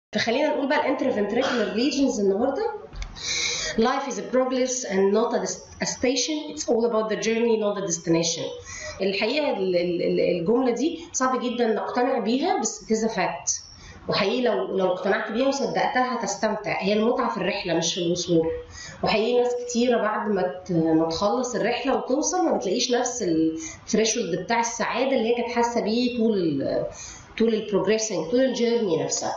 فخلينا نقول بقى الانترفنتريكولار ليجنز النهارده Life is a progress and not a, a station. It's all about the journey, not the destination. الحقيقه ال- ال- الجمله دي صعب جدا نقتنع بيها بس it is a fact. وحقيقي لو لو اقتنعت بيها وصدقتها هتستمتع هي المتعه في الرحله مش في الوصول وحقيقي ناس كتيره بعد ما ت- ما تخلص الرحله وتوصل ما بتلاقيش نفس الثريشولد بتاع السعاده اللي هي كانت حاسه بيه طول ال طول البروجريسنج طول الجيرني نفسها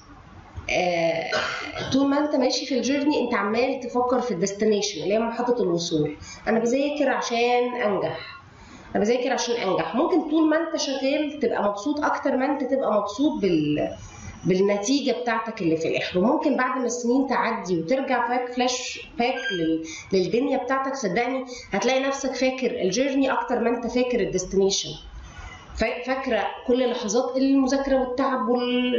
آه، طول ما انت ماشي في الجيرني انت عمال تفكر في الديستنيشن اللي هي محطه الوصول انا بذاكر عشان انجح انا بذاكر عشان انجح ممكن طول ما انت شغال تبقى مبسوط اكتر ما انت تبقى مبسوط بال بالنتيجه بتاعتك اللي في الاخر وممكن بعد ما السنين تعدي وترجع فاك فلاش باك لل... للدنيا بتاعتك صدقني هتلاقي نفسك فاكر الجيرني اكتر ما انت فاكر الديستنيشن فا- فاكره كل لحظات المذاكره والتعب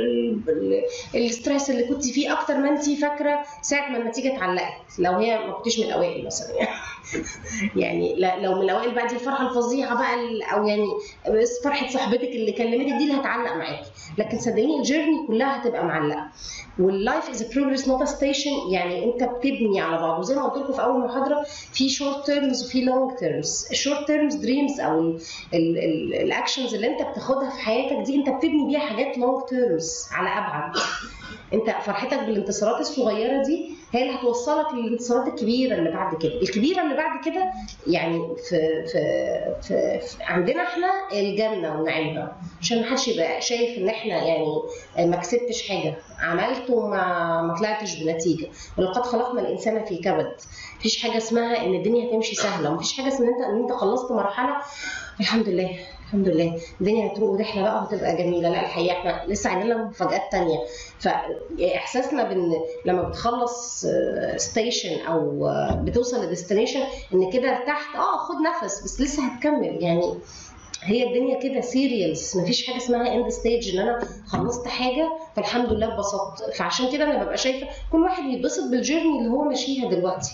والستريس اللي كنت فيه اكتر ما انت فاكره ساعه ما النتيجه اتعلقت لو هي ما كنتش من الاوائل مثلا يعني لا- لو من الاوائل بقى دي الفرحه الفظيعه بقى ال- او يعني بس فرحه صاحبتك اللي كلمتك دي اللي هتعلق معاكي لكن صدقيني الجيرني كلها هتبقى معلقه واللايف از بروجرس نوت ستيشن يعني انت بتبني على بعض وزي ما قلت لكم في اول محاضره في شورت تيرمز وفي لونج تيرمز الشورت تيرمز دريمز او الاكشنز اللي انت بتاخدها في حياتك دي انت بتبني بيها حاجات لونج تيرمز على ابعد انت فرحتك بالانتصارات الصغيره دي هي اللي هتوصلك للانتصارات الكبيره اللي بعد كده الكبيره اللي بعد كده يعني في في في, في عندنا احنا الجنه ونعيمها عشان ما حدش يبقى شايف ان احنا يعني ما كسبتش حاجه عملت وما ما طلعتش بنتيجه ولقد خلقنا الانسان في كبد مفيش حاجه اسمها ان الدنيا هتمشي سهله ومفيش حاجه اسمها ان انت ان انت خلصت مرحله الحمد لله الحمد لله الدنيا هتروق ورحله بقى وهتبقى جميله لا الحقيقه احنا لسه عندنا مفاجات تانية فاحساسنا بان لما بتخلص ستيشن او آه، بتوصل لديستنيشن ان كده ارتحت اه خد نفس بس لسه هتكمل يعني هي الدنيا كده سيريالز مفيش حاجه اسمها اند ستيج ان انا خلصت حاجه فالحمد لله اتبسطت فعشان كده انا ببقى شايفه كل واحد يتبسط بالجيرني اللي هو ماشيها دلوقتي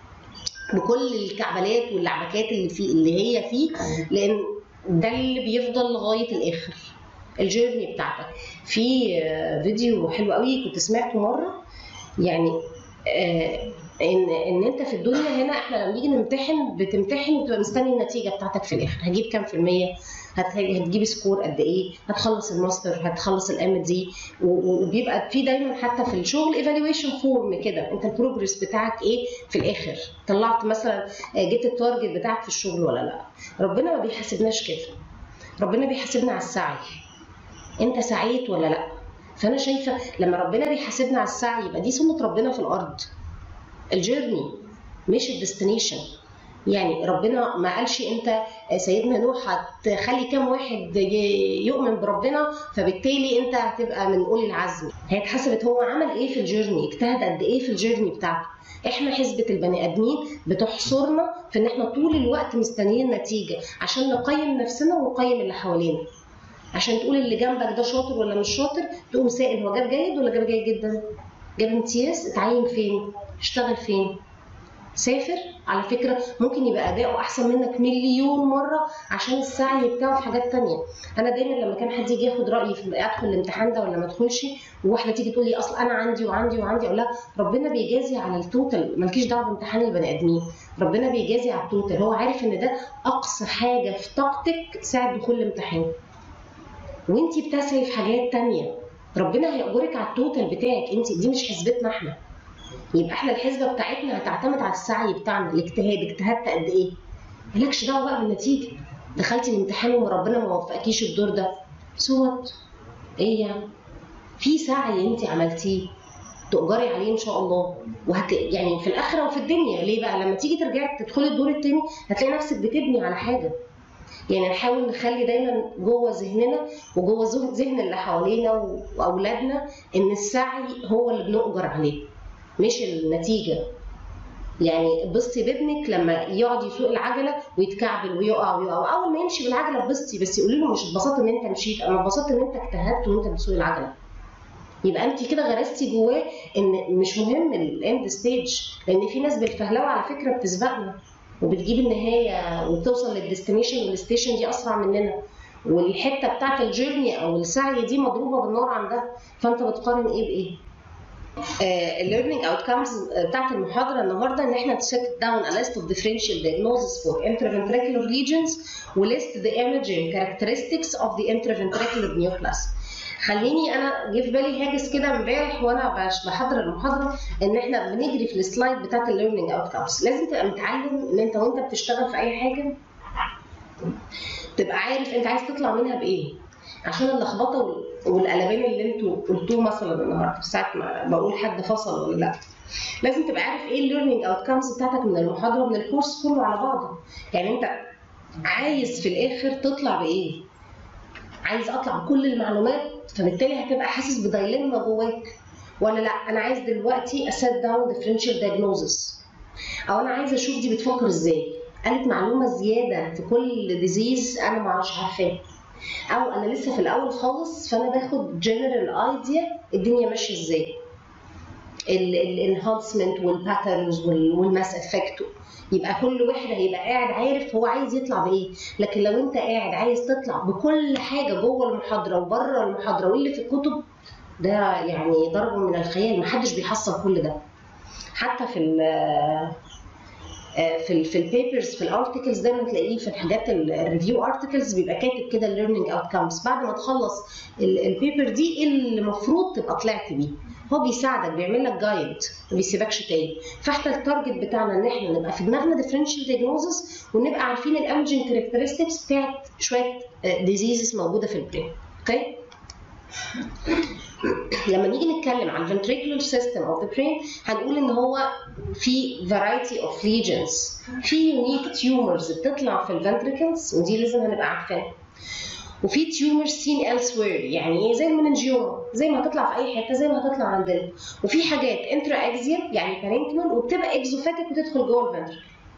بكل الكعبلات واللعبكات اللي فيه اللي هي فيه لان ده اللي بيفضل لغايه الاخر الجيرني بتاعتك في آه، فيديو حلو قوي كنت سمعته مره يعني آه، ان ان انت في الدنيا هنا احنا لما نيجي نمتحن بتمتحن وتبقى مستني النتيجه بتاعتك في الاخر هجيب كام في الميه هت- هتجيب سكور قد ايه هتخلص الماستر هتخلص الام دي وبيبقى في دايما حتى في الشغل ايفالويشن فورم كده انت البروجرس بتاعك ايه في الاخر طلعت مثلا آه، جبت التارجت بتاعك في الشغل ولا لا ربنا ما بيحاسبناش كده ربنا بيحاسبنا على السعي انت سعيت ولا لا فانا شايفه لما ربنا بيحاسبنا على السعي يبقى دي سنه ربنا في الارض الجيرني مش الديستنيشن يعني ربنا ما قالش انت سيدنا نوح هتخلي كام واحد ي- يؤمن بربنا فبالتالي انت هتبقى من اولي العزم هي اتحسبت هو عمل ايه في الجيرني اجتهد قد ايه في الجيرني بتاعته احنا حسبة البني ادمين بتحصرنا في ان احنا طول الوقت مستنيين نتيجة عشان نقيم نفسنا ونقيم اللي حوالينا عشان تقول اللي جنبك ده شاطر ولا مش شاطر تقوم سائل هو جاب جيد ولا جاب جيد جدا جاب امتياز اتعين فين اشتغل فين سافر على فكرة ممكن يبقى أداؤه أحسن منك مليون مرة عشان السعي بتاعه في حاجات تانية أنا دايما لما كان حد يجي ياخد رأيي في أدخل الامتحان ده ولا ما أدخلش وواحدة تيجي تقول لي أصل أنا عندي وعندي وعندي أقول لها ربنا بيجازي على التوتال مالكيش دعوة بامتحان البني آدمين ربنا بيجازي على التوتال هو عارف إن ده أقصى حاجة في طاقتك ساعة دخول الامتحان وانتي بتسعي في حاجات تانية ربنا هيأجرك على التوتال بتاعك انت دي مش حسبتنا احنا يبقى احنا الحسبه بتاعتنا هتعتمد على السعي بتاعنا الاجتهاد اجتهدت قد ايه مالكش دعوه بقى بالنتيجه دخلتي الامتحان وربنا ما وفقكيش الدور ده سوت ايه يعني في سعي انت عملتيه تؤجري عليه ان شاء الله وهت... يعني في الاخره وفي الدنيا ليه بقى لما تيجي ترجعي تدخلي الدور التاني هتلاقي نفسك بتبني على حاجه يعني نحاول نخلي دايما جوه ذهننا وجوه ذهن ذهن اللي حوالينا واولادنا ان السعي هو اللي بنؤجر عليه مش النتيجه يعني اتبسطي بابنك لما يقعد يسوق العجله ويتكعبل ويقع ويقع واول ما يمشي بالعجله اتبسطي بس قولي له مش اتبسطت ان انت مشيت انا اتبسطت ان انت اجتهدت وانت بتسوق العجله يبقى انت كده غرستي جواه ان مش مهم الاند ستيج لان في ناس بالفهلوه على فكره بتسبقنا وبتجيب النهايه وبتوصل للديستنيشن والستيشن دي اسرع مننا والحته بتاعت الجيرني او السعي دي مضروبه بالنار عندها فانت بتقارن ايه بايه؟ الليرنينج اوتكمز بتاعت المحاضره النهارده ان احنا تشيك داون a list of differential diagnosis for intraventricular lesions وليست the imaging characteristics of the intraventricular neoplasm خليني انا جه في بالي هاجس كده امبارح وانا بحضر المحاضره ان احنا بنجري في السلايد بتاعت الليرنينج اوتكمز لازم تبقى متعلم ان انت وانت بتشتغل في اي حاجه تبقى عارف انت عايز تطلع منها بايه عشان اللخبطه والقلبان اللي انتوا قلتوه مثلا النهارده ساعه ما بقول حد فصل ولا لا لازم تبقى عارف ايه الليرنينج اوتكمز بتاعتك من المحاضره ومن الكورس كله على بعضه يعني انت عايز في الاخر تطلع بايه عايز اطلع بكل المعلومات فبالتالي هتبقى حاسس بدايلما جواك ولا لا انا عايز دلوقتي اسيت داون ديفرنشال دايجنوزس او انا عايز اشوف دي بتفكر ازاي قالت معلومه زياده في كل ديزيز انا ما مش عارفاه او انا لسه في الاول خالص فانا باخد جنرال ايديا الدنيا ماشيه ازاي الانهانسمنت والباترنز والماس افكت يبقى كل واحد هيبقى قاعد عارف هو عايز يطلع بايه لكن لو انت قاعد عايز تطلع بكل حاجه جوه المحاضره وبره المحاضره واللي في الكتب ده يعني ضرب من الخيال محدش بيحصل كل ده حتى في في ال في البيبرز في الارتكلز دايما تلاقيه في الحاجات الريفيو ارتكلز بيبقى كاتب كده الليرنينج اوتكمز بعد ما تخلص البيبر دي ايه اللي المفروض تبقى طلعت بيه هو بيساعدك بيعمل لك جايد ما بيسيبكش تاني فاحنا التارجت بتاعنا ان احنا نبقى في دماغنا ديفرنشال دياجنوزس ونبقى عارفين الامجن كاركترستكس بتاعت شويه ديزيزز موجوده في البرين اوكي لما نيجي نتكلم عن ventricular system of the brain هنقول ان هو في variety of lesions في unique tumors بتطلع في الفنتريكلز ودي لازم هنبقى عارفينها وفي تيومر سين elsewhere يعني ايه زي المننجيوما زي ما هتطلع في اي حته زي ما هتطلع عندنا وفي حاجات انترا اكزيال يعني بارينكمال وبتبقى اكزوفاتيك وتدخل جوه الفنتريكل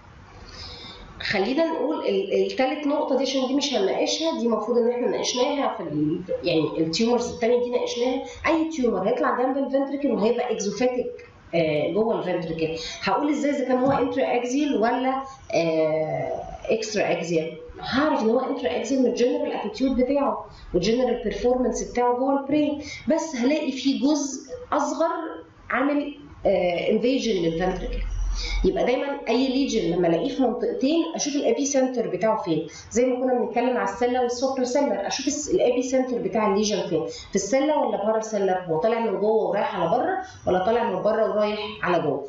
خلينا نقول الثالث نقطة دي عشان دي مش هنناقشها دي المفروض ان احنا ناقشناها في ال يعني التيومرز الثانية دي ناقشناها أي تيومر هيطلع جنب الفنتريكل وهيبقى اكزوفاتيك جوه الفنتريكل هقول ازاي اذا كان هو انترا اكزيال ولا اكسترا اكزيال هعرف ان هو انترا اكزيال من الجنرال اتيتيود بتاعه والجنرال بيرفورمانس بتاعه جوه البرين بس هلاقي فيه جزء اصغر عامل انفيجن للفنتريكل يبقى دايما اي ليجن لما الاقيه في منطقتين اشوف الابي سنتر بتاعه فين زي ما كنا بنتكلم على السله والسوبر سيلر اشوف الابي سنتر بتاع الليجن فين في السله ولا بره السله هو طالع من جوه ورايح على بره ولا طالع من بره ورايح على جوه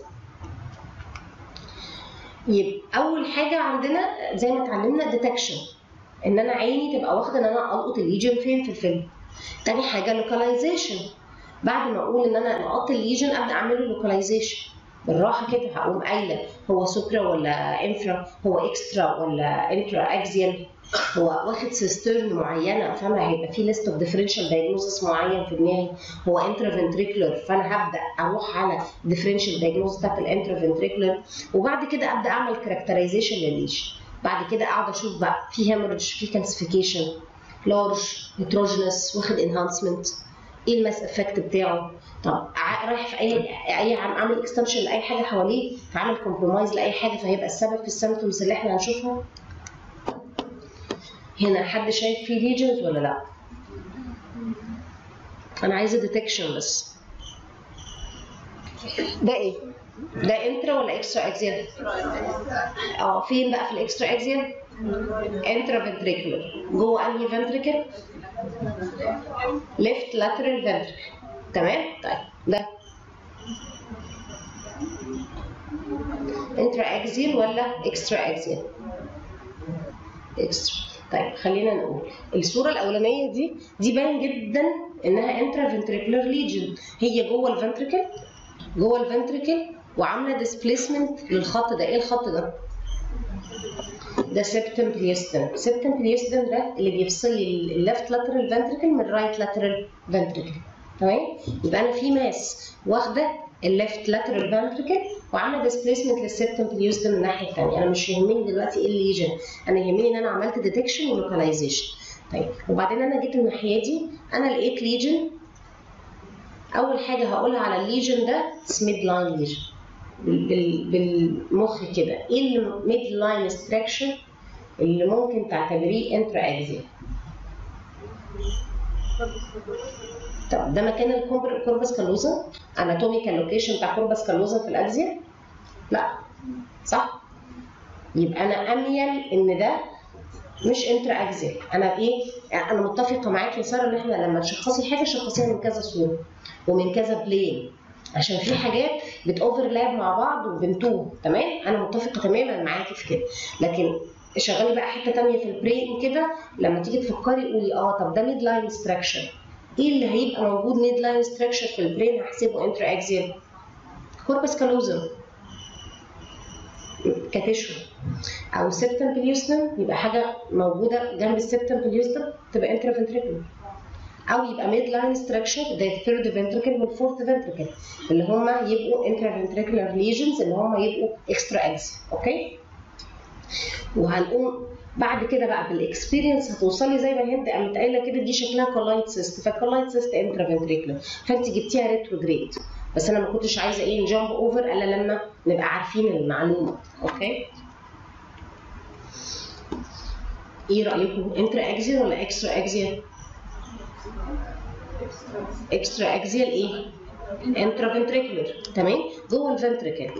يبقى اول حاجه عندنا زي ما اتعلمنا ديتكشن ان انا عيني تبقى واخده ان انا القط الليجن فين في الفيلم تاني حاجه لوكاليزيشن بعد ما اقول ان انا لقطت الليجن ابدا اعمل له لوكاليزيشن بالراحه كده هقوم قايله هو سوبرا ولا انفرا هو اكسترا ولا انترا اكزيال هو واخد سيسترن معينه فانا هيبقى في ليست اوف ديفرنشال دايجنوزس معين في دماغي هو انترا فنتريكولر فانا هبدا اروح على ديفرنشال دايجنوز بتاعت الانترا فنتريكولر وبعد كده ابدا اعمل كاركترايزيشن للليش بعد كده اقعد اشوف بقى في هيموريدج في كالسيفيكيشن لارج هيتروجينس واخد انهانسمنت ايه الماس افكت بتاعه طب رايح في اي اي عامل اكستنشن لاي حاجه حواليه فعمل كومبرومايز لاي حاجه فهيبقى السبب في السيمتومز اللي احنا هنشوفها هنا حد شايف فيه ليجنز ولا لا انا عايزه ديتكشن بس ده ايه ده انترا ولا اكسترا اكزيال اه فين بقى في الاكسترا اكزيال انترا فنتريكولر جوه انهي فنتريكل ليفت لاترال فنتريكل تمام طيب ده انترا اكزيال ولا اكسترا اكزيال اكسترا طيب خلينا نقول الصوره الاولانيه دي دي باين جدا انها انترا فنتريكولار ليجن هي جوه الفنتريكل جوه الفنتريكل وعامله ديسبيسمنت للخط ده ايه الخط ده ده سيبتم بليستم سيبتم بليستم ده اللي بيفصل لي الليفت لاترال فنتريكل من الرايت لاترال فنتريكل تمام يبقى انا في ماس واخده الليفت لاترال فنتريكل وعامله ديسبيسمنت للسيبتم بليستم من الناحيه الثانيه انا مش يهمني دلوقتي ايه الليجن انا يهمني ان انا عملت ديتكشن ولوكاليزيشن طيب وبعدين انا جيت الناحيه دي انا لقيت ليجن اول حاجه هقولها على الليجن ده ميد لاين ليجن بالمخ كده ايه الميد لاين ستراكشر اللي ممكن تعتبريه انترا اكزيال طب ده مكان الكوربس كالوزا اناتوميكال لوكيشن بتاع كوربس كالوزا في الاكزيا لا صح يبقى انا اميل ان ده مش انترا اكزيال انا ايه انا متفقه معاك يا ساره ان احنا لما تشخصي حاجه شخصيها من كذا صوره ومن كذا بلين عشان في حاجات بتوفرلاب مع بعض وبنتوه تمام انا متفقه تماما معاكي في كده لكن شغلي بقى حته ثانيه في البرين كده لما تيجي تفكري قولي اه طب ده ميد لاين ستراكشر ايه اللي هيبقى موجود ميد لاين ستراكشر في البرين هحسبه انترا اكزيال كوربس كالوزم كتشو او سيبتم بليوستم يبقى حاجه موجوده جنب السيبتم بليوستم تبقى انترا فنتريكولر او يبقى ميد لاين ستراكشر ده الثيرد فنتريكل والفورث فنتريكل اللي هم يبقوا انترا فنتريكولار ليجنز اللي هم يبقوا اكسترا اكس اوكي وهنقوم بعد كده بقى بالاكسبيرينس هتوصلي زي ما هند قامت قايله كده دي شكلها كولايت سيست فالكولايت سيست انترا فنتريكولار فانت جبتيها ريتروجريد بس انا ما كنتش عايزه ايه نجامب اوفر الا لما نبقى عارفين المعلومه اوكي ايه رايكم انترا اكزيال ولا اكسترا اكزيال اكسترا اكزيال ايه انترا فنتريكولر تمام جوه الفنتريكل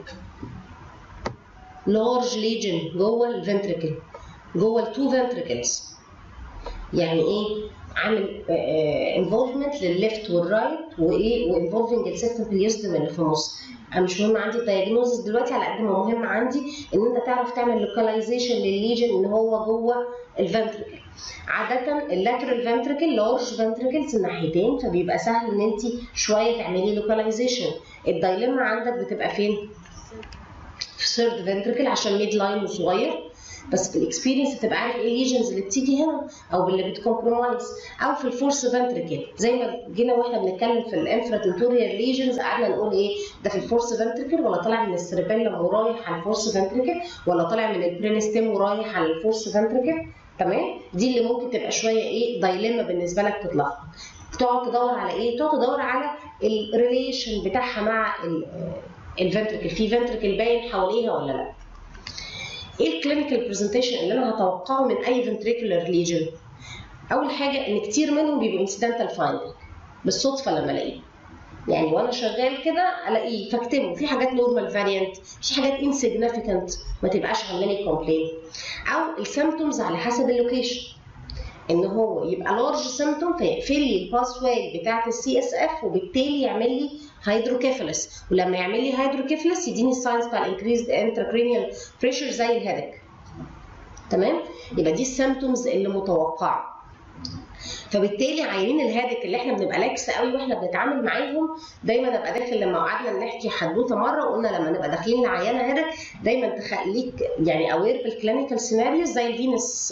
لارج ليجن جوه الفنتريكل جوه التو فنتريكلز يعني ايه عامل انفولفمنت للليفت والرايت وايه وانفولفنج السيستم في اليوزدم اللي في النص انا مش مهم عندي الدايجنوزس دلوقتي على قد ما مهم عندي ان انت تعرف تعمل لوكاليزيشن للليجن ان هو جوه الفنتريكل عاده اللاترال فنتريكل لارج فنتريكلز الناحيتين فبيبقى سهل ان انت شويه تعملي لوكاليزيشن الدايلما عندك بتبقى فين؟ في ثيرد فنتريكل عشان ميد لاين صغير بس في الاكسبيرينس تبقى عارف ايه الليجنز اللي بتيجي هنا او اللي بتكمبرومايز او في الفورس فنتريكل زي ما جينا واحنا بنتكلم في الانفراتنتوريال ليجنز قعدنا نقول ايه ده في الفورس فنتريكل ولا طالع من السيربيلم ورايح على الفورس فنتريكل ولا طالع من البرينستيم ورايح على الفورس فنتريكل تمام دي اللي ممكن تبقى شويه ايه دايلما بالنسبه لك تتلخبط تقعد تدور على ايه؟ تقعد تدور على الريليشن بتاعها مع الفنتريكل في فنتريكل باين حواليها ولا لا ايه الكلينيكال برزنتيشن اللي انا هتوقعه من اي فنتريكولار ليجن اول حاجه ان كتير منهم بيبقوا انسيدنتال فايندنج بالصدفه لما الاقيه يعني وانا شغال كده الاقيه فاكتبه في حاجات نورمال فاريانت في حاجات انسيجنيفيكانت ما تبقاش عامله لي كومبلين او السيمتومز على حسب اللوكيشن ان هو يبقى لارج سيمتوم فيقفل لي الباس واي بتاعت السي اس اف وبالتالي يعمل لي هيدروكيفالس ولما يعمل لي هيدروكيفالس يديني الساينس بتاع الانكريزد انتراكرينيال بريشر زي الهيدك تمام يبقى دي السيمتومز اللي متوقعه فبالتالي عيانين الهادك اللي احنا بنبقى لاكس قوي واحنا بنتعامل معاهم دايما ابقى داخل لما قعدنا نحكي حدوته مره وقلنا لما نبقى داخلين لعيانه هادك دايما تخليك يعني اوير بالكلينيكال سيناريوز زي الفينس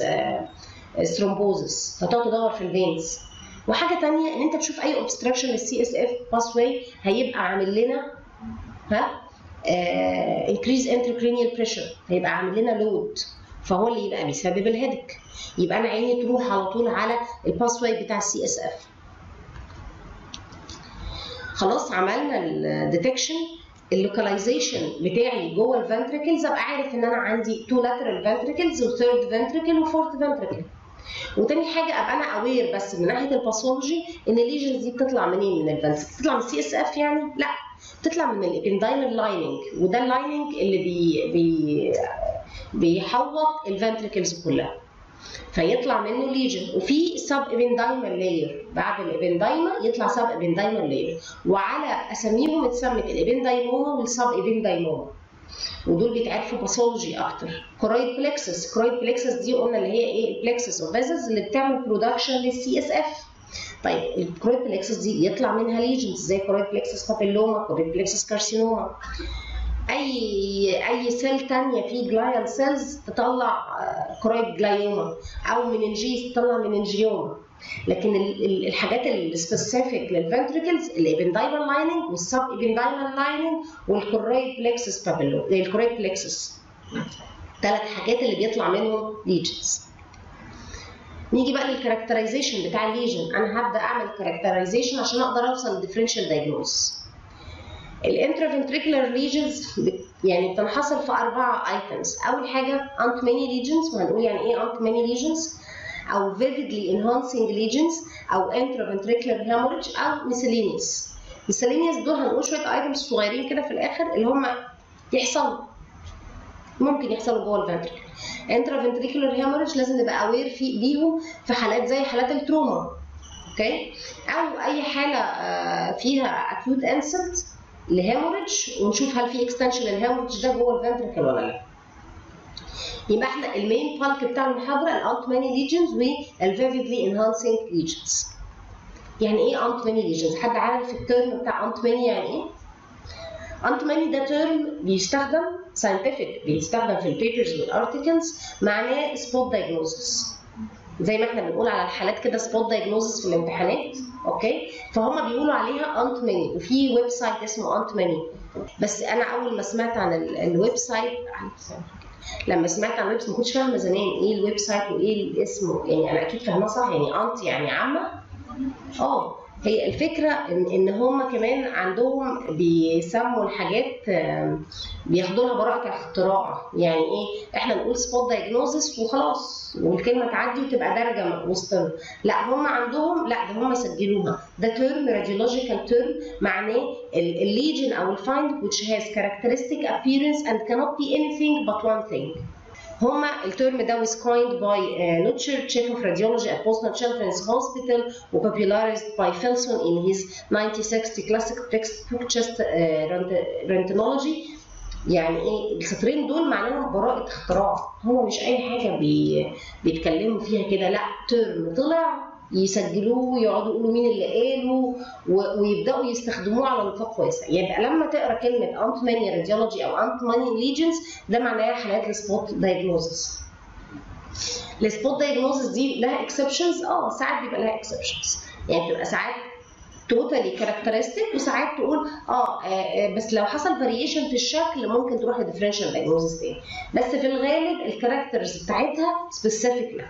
ثرومبوزس فتقعد تدور في الفينز وحاجه ثانيه ان انت تشوف اي اوبستراكشن للسي اس اف باس واي هيبقى عامل لنا ها انكريز انتركرينيال بريشر هيبقى عامل لنا لود فهو اللي يبقى بيسبب الهيدك يبقى انا عيني تروح على طول على الباس واي بتاع السي اس اف خلاص عملنا الديتكشن اللوكاليزيشن بتاعي جوه الفنتريكلز ابقى عارف ان انا عندي تو لاترال فنتريكلز وثيرد فنتريكل وفورث فنتريكل وتاني حاجه ابقى انا اوير بس من ناحيه الباثولوجي ان الليجنز دي بتطلع منين من الفنتريكل بتطلع من السي اس اف يعني لا بتطلع من الابندايمال لايننج وده اللايننج اللي بي بي بيحوط الفنتريكلز كلها فيطلع منه ليجن وفي سب ابندايمال لاير بعد الابندايما يطلع سب ابندايمال لاير وعلى اساميهم اتسمت الابندايموما والسب ابندايموما ودول بيتعرفوا باثولوجي اكتر كورويد بلكسس كورويد بلكسس دي قلنا اللي هي ايه البلكسس اوف فيزلز اللي بتعمل برودكشن للسي اس اف طيب الكورويد بلكسس دي يطلع منها ليجنز زي كورويد بلكسس بابيلوما كورويد بلكسس كارسينوما اي اي سيل تانية في جلايال سيلز تطلع كرويد جلايوما او مننجيز تطلع مننجيوما لكن الحاجات السبيسيفيك للفنتريكلز الابندايمال لايننج والسب ابندايمال لايننج والكورويد بلكسس بابيلو الكورويد بلكسس ثلاث حاجات اللي بيطلع منهم ليجنز نيجي بقى للكاركترايزيشن بتاع الليجن انا هبدا اعمل كاركترايزيشن عشان اقدر اوصل للديفرنشال دايجنوز الانترافنتريكولار ليجنز يعني بتنحصر في اربع ايتمز اول حاجه انت ماني ليجنز وهنقول يعني ايه انت ماني ليجنز او vividly enhancing lesions او intraventricular hemorrhage او miscellaneous miscellaneous دول هنقول شويه ايتمز صغيرين كده في الاخر اللي هم يحصلوا ممكن يحصلوا جوه الفنتركل intraventricular hemorrhage لازم نبقى اوير في بيهم في حالات زي حالات التروما اوكي او اي حاله فيها اكيوت انسلت لهيموريدج ونشوف هل في اكستنشن للهيموريدج ده جوه الفنتركل ولا لا يبقى احنا المين بالك بتاع المحاضره الانت ماني ليجنز والفيفيدلي انهانسنج ليجنز يعني ايه انت ماني ليجنز حد عارف الترم بتاع انت ماني يعني ايه انت ماني ده ترم بيستخدم ساينتفك بيستخدم في البيبرز والارتكلز معناه سبوت دايجنوزس زي ما احنا بنقول على الحالات كده سبوت دايجنوزس في الامتحانات اوكي فهم بيقولوا عليها انت ماني وفي ويب سايت اسمه انت ماني بس انا اول ما سمعت عن الويب سايت لما سمعت عن الويب سايت ما كنتش فاهمه زمان ايه الويب سايت وايه الاسم يعني انا اكيد فاهماه صح يعني انت يعني عامه اه هي الفكره ان ان هم كمان عندهم بيسموا الحاجات بياخدوا لها براءه اختراع يعني ايه احنا نقول سبوت دايجنوزس وخلاص والكلمه تعدي وتبقى درجه وسطنا لا هم عندهم لا ده هم سجلوها ده ترم راديولوجيكال ترم معناه الليجن او الفايند which has characteristic appearance and cannot be anything but one thing هما الترم ده was coined by uh, Nutcher, chief of radiology at Boston Children's Hospital و popularized by Felson in his 1960 classic textbook chest uh, rentgenology يعني ايه السطرين دول معناهم براءة اختراع هو مش اي حاجة بي بيتكلموا فيها كده لا ترم طلع يسجلوه ويقعدوا يقولوا مين اللي قاله ويبداوا يستخدموه على نطاق واسع يبقى لما تقرا كلمه انت ماني راديولوجي او انت ماني ليجنز ده معناها حالات السبوت دايجنوزس السبوت دايجنوزس دي لها اكسبشنز اه ساعات بيبقى لها اكسبشنز يعني بتبقى ساعات توتالي كاركترستيك وساعات تقول اه, آه بس لو حصل فاريشن في الشكل ممكن تروح لديفرنشال دايجنوزس تاني بس في الغالب الكاركترز بتاعتها سبيسيفيك لها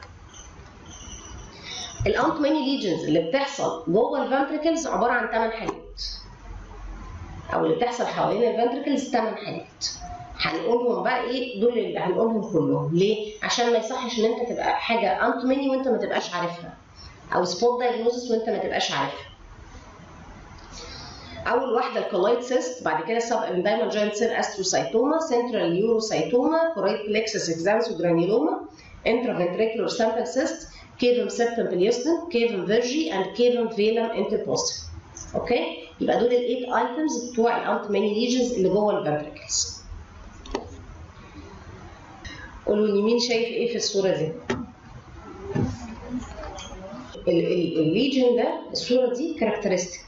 الانت ماني ليجنز اللي بتحصل جوه الفنتركلز عباره عن 8 حالات او اللي بتحصل حوالين الفنتركلز 8 حالات هنقولهم بقى ايه دول اللي هنقولهم كلهم ليه عشان ما يصحش ان انت تبقى حاجه انت ماني وانت ما تبقاش عارفها او سبوت دايجنوزس وانت ما تبقاش عارفها اول واحده الكولايت سيست بعد كده سب اندايمال جوينت سيل استروسايتوما سنترال يوروسايتوما كورايت بلكسس اكزانس وجرانيلوما انترافنتريكولار سامبل سيست كيفم سبتم بليوستن كيفم فيرجي اند كيفم فيلم انتربوستر اوكي يبقى دول الايت ايتمز بتوع الانت ماني ليجنز اللي جوه الفنتركلز قولوا لي مين شايف ايه في الصوره دي الليجن ده الصوره دي كاركترستيك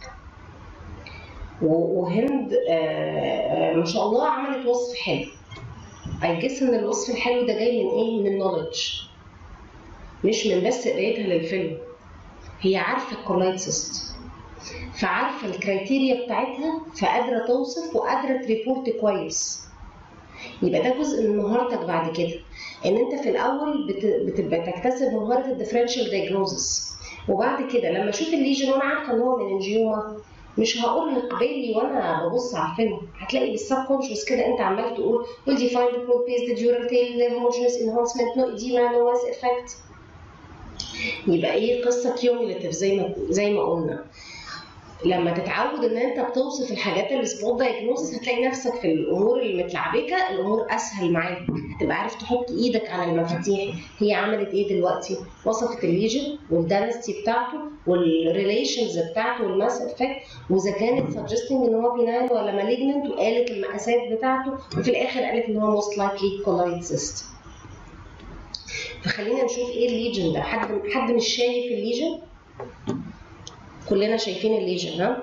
وهند آه ما شاء الله عملت وصف حلو اي جس ان الوصف الحلو ده جاي من ايه من النولج مش من بس قرايتها للفيلم هي عارفه الكولايت سيست فعارفه الكرايتيريا بتاعتها فقادره توصف وقادره تريبورت كويس يبقى ده جزء من مهارتك بعد كده ان انت في الاول بتبقى تكتسب مهاره الديفرنشال دايجنوزس وبعد كده لما اشوف الليجن وانا عارفه ان هو مننجيوما مش هارهق بالي وانا ببص على الفيلم هتلاقي بالسب كونشس كده انت عمال تقول will define the broad based dural tail homogeneous enhancement no edema no mass effect يبقى ايه قصه كيوميليتيف زي ما زي ما قلنا لما تتعود ان انت بتوصف الحاجات اللي سبوت دايجنوزس هتلاقي نفسك في الامور المتلعبكه الامور اسهل معاك هتبقى عارف تحط ايدك على المفاتيح هي عملت ايه دلوقتي وصفت الليجن والدانستي بتاعته والريليشنز بتاعته والماس افكت واذا كانت سجستنج ان هو بينال ولا مالجننت وقالت المقاسات بتاعته وفي الاخر قالت ان هو موست لايكلي كولايد سيست فخلينا نشوف ايه الليجن ده حد حد مش شايف الليجن كلنا شايفين الليجن ها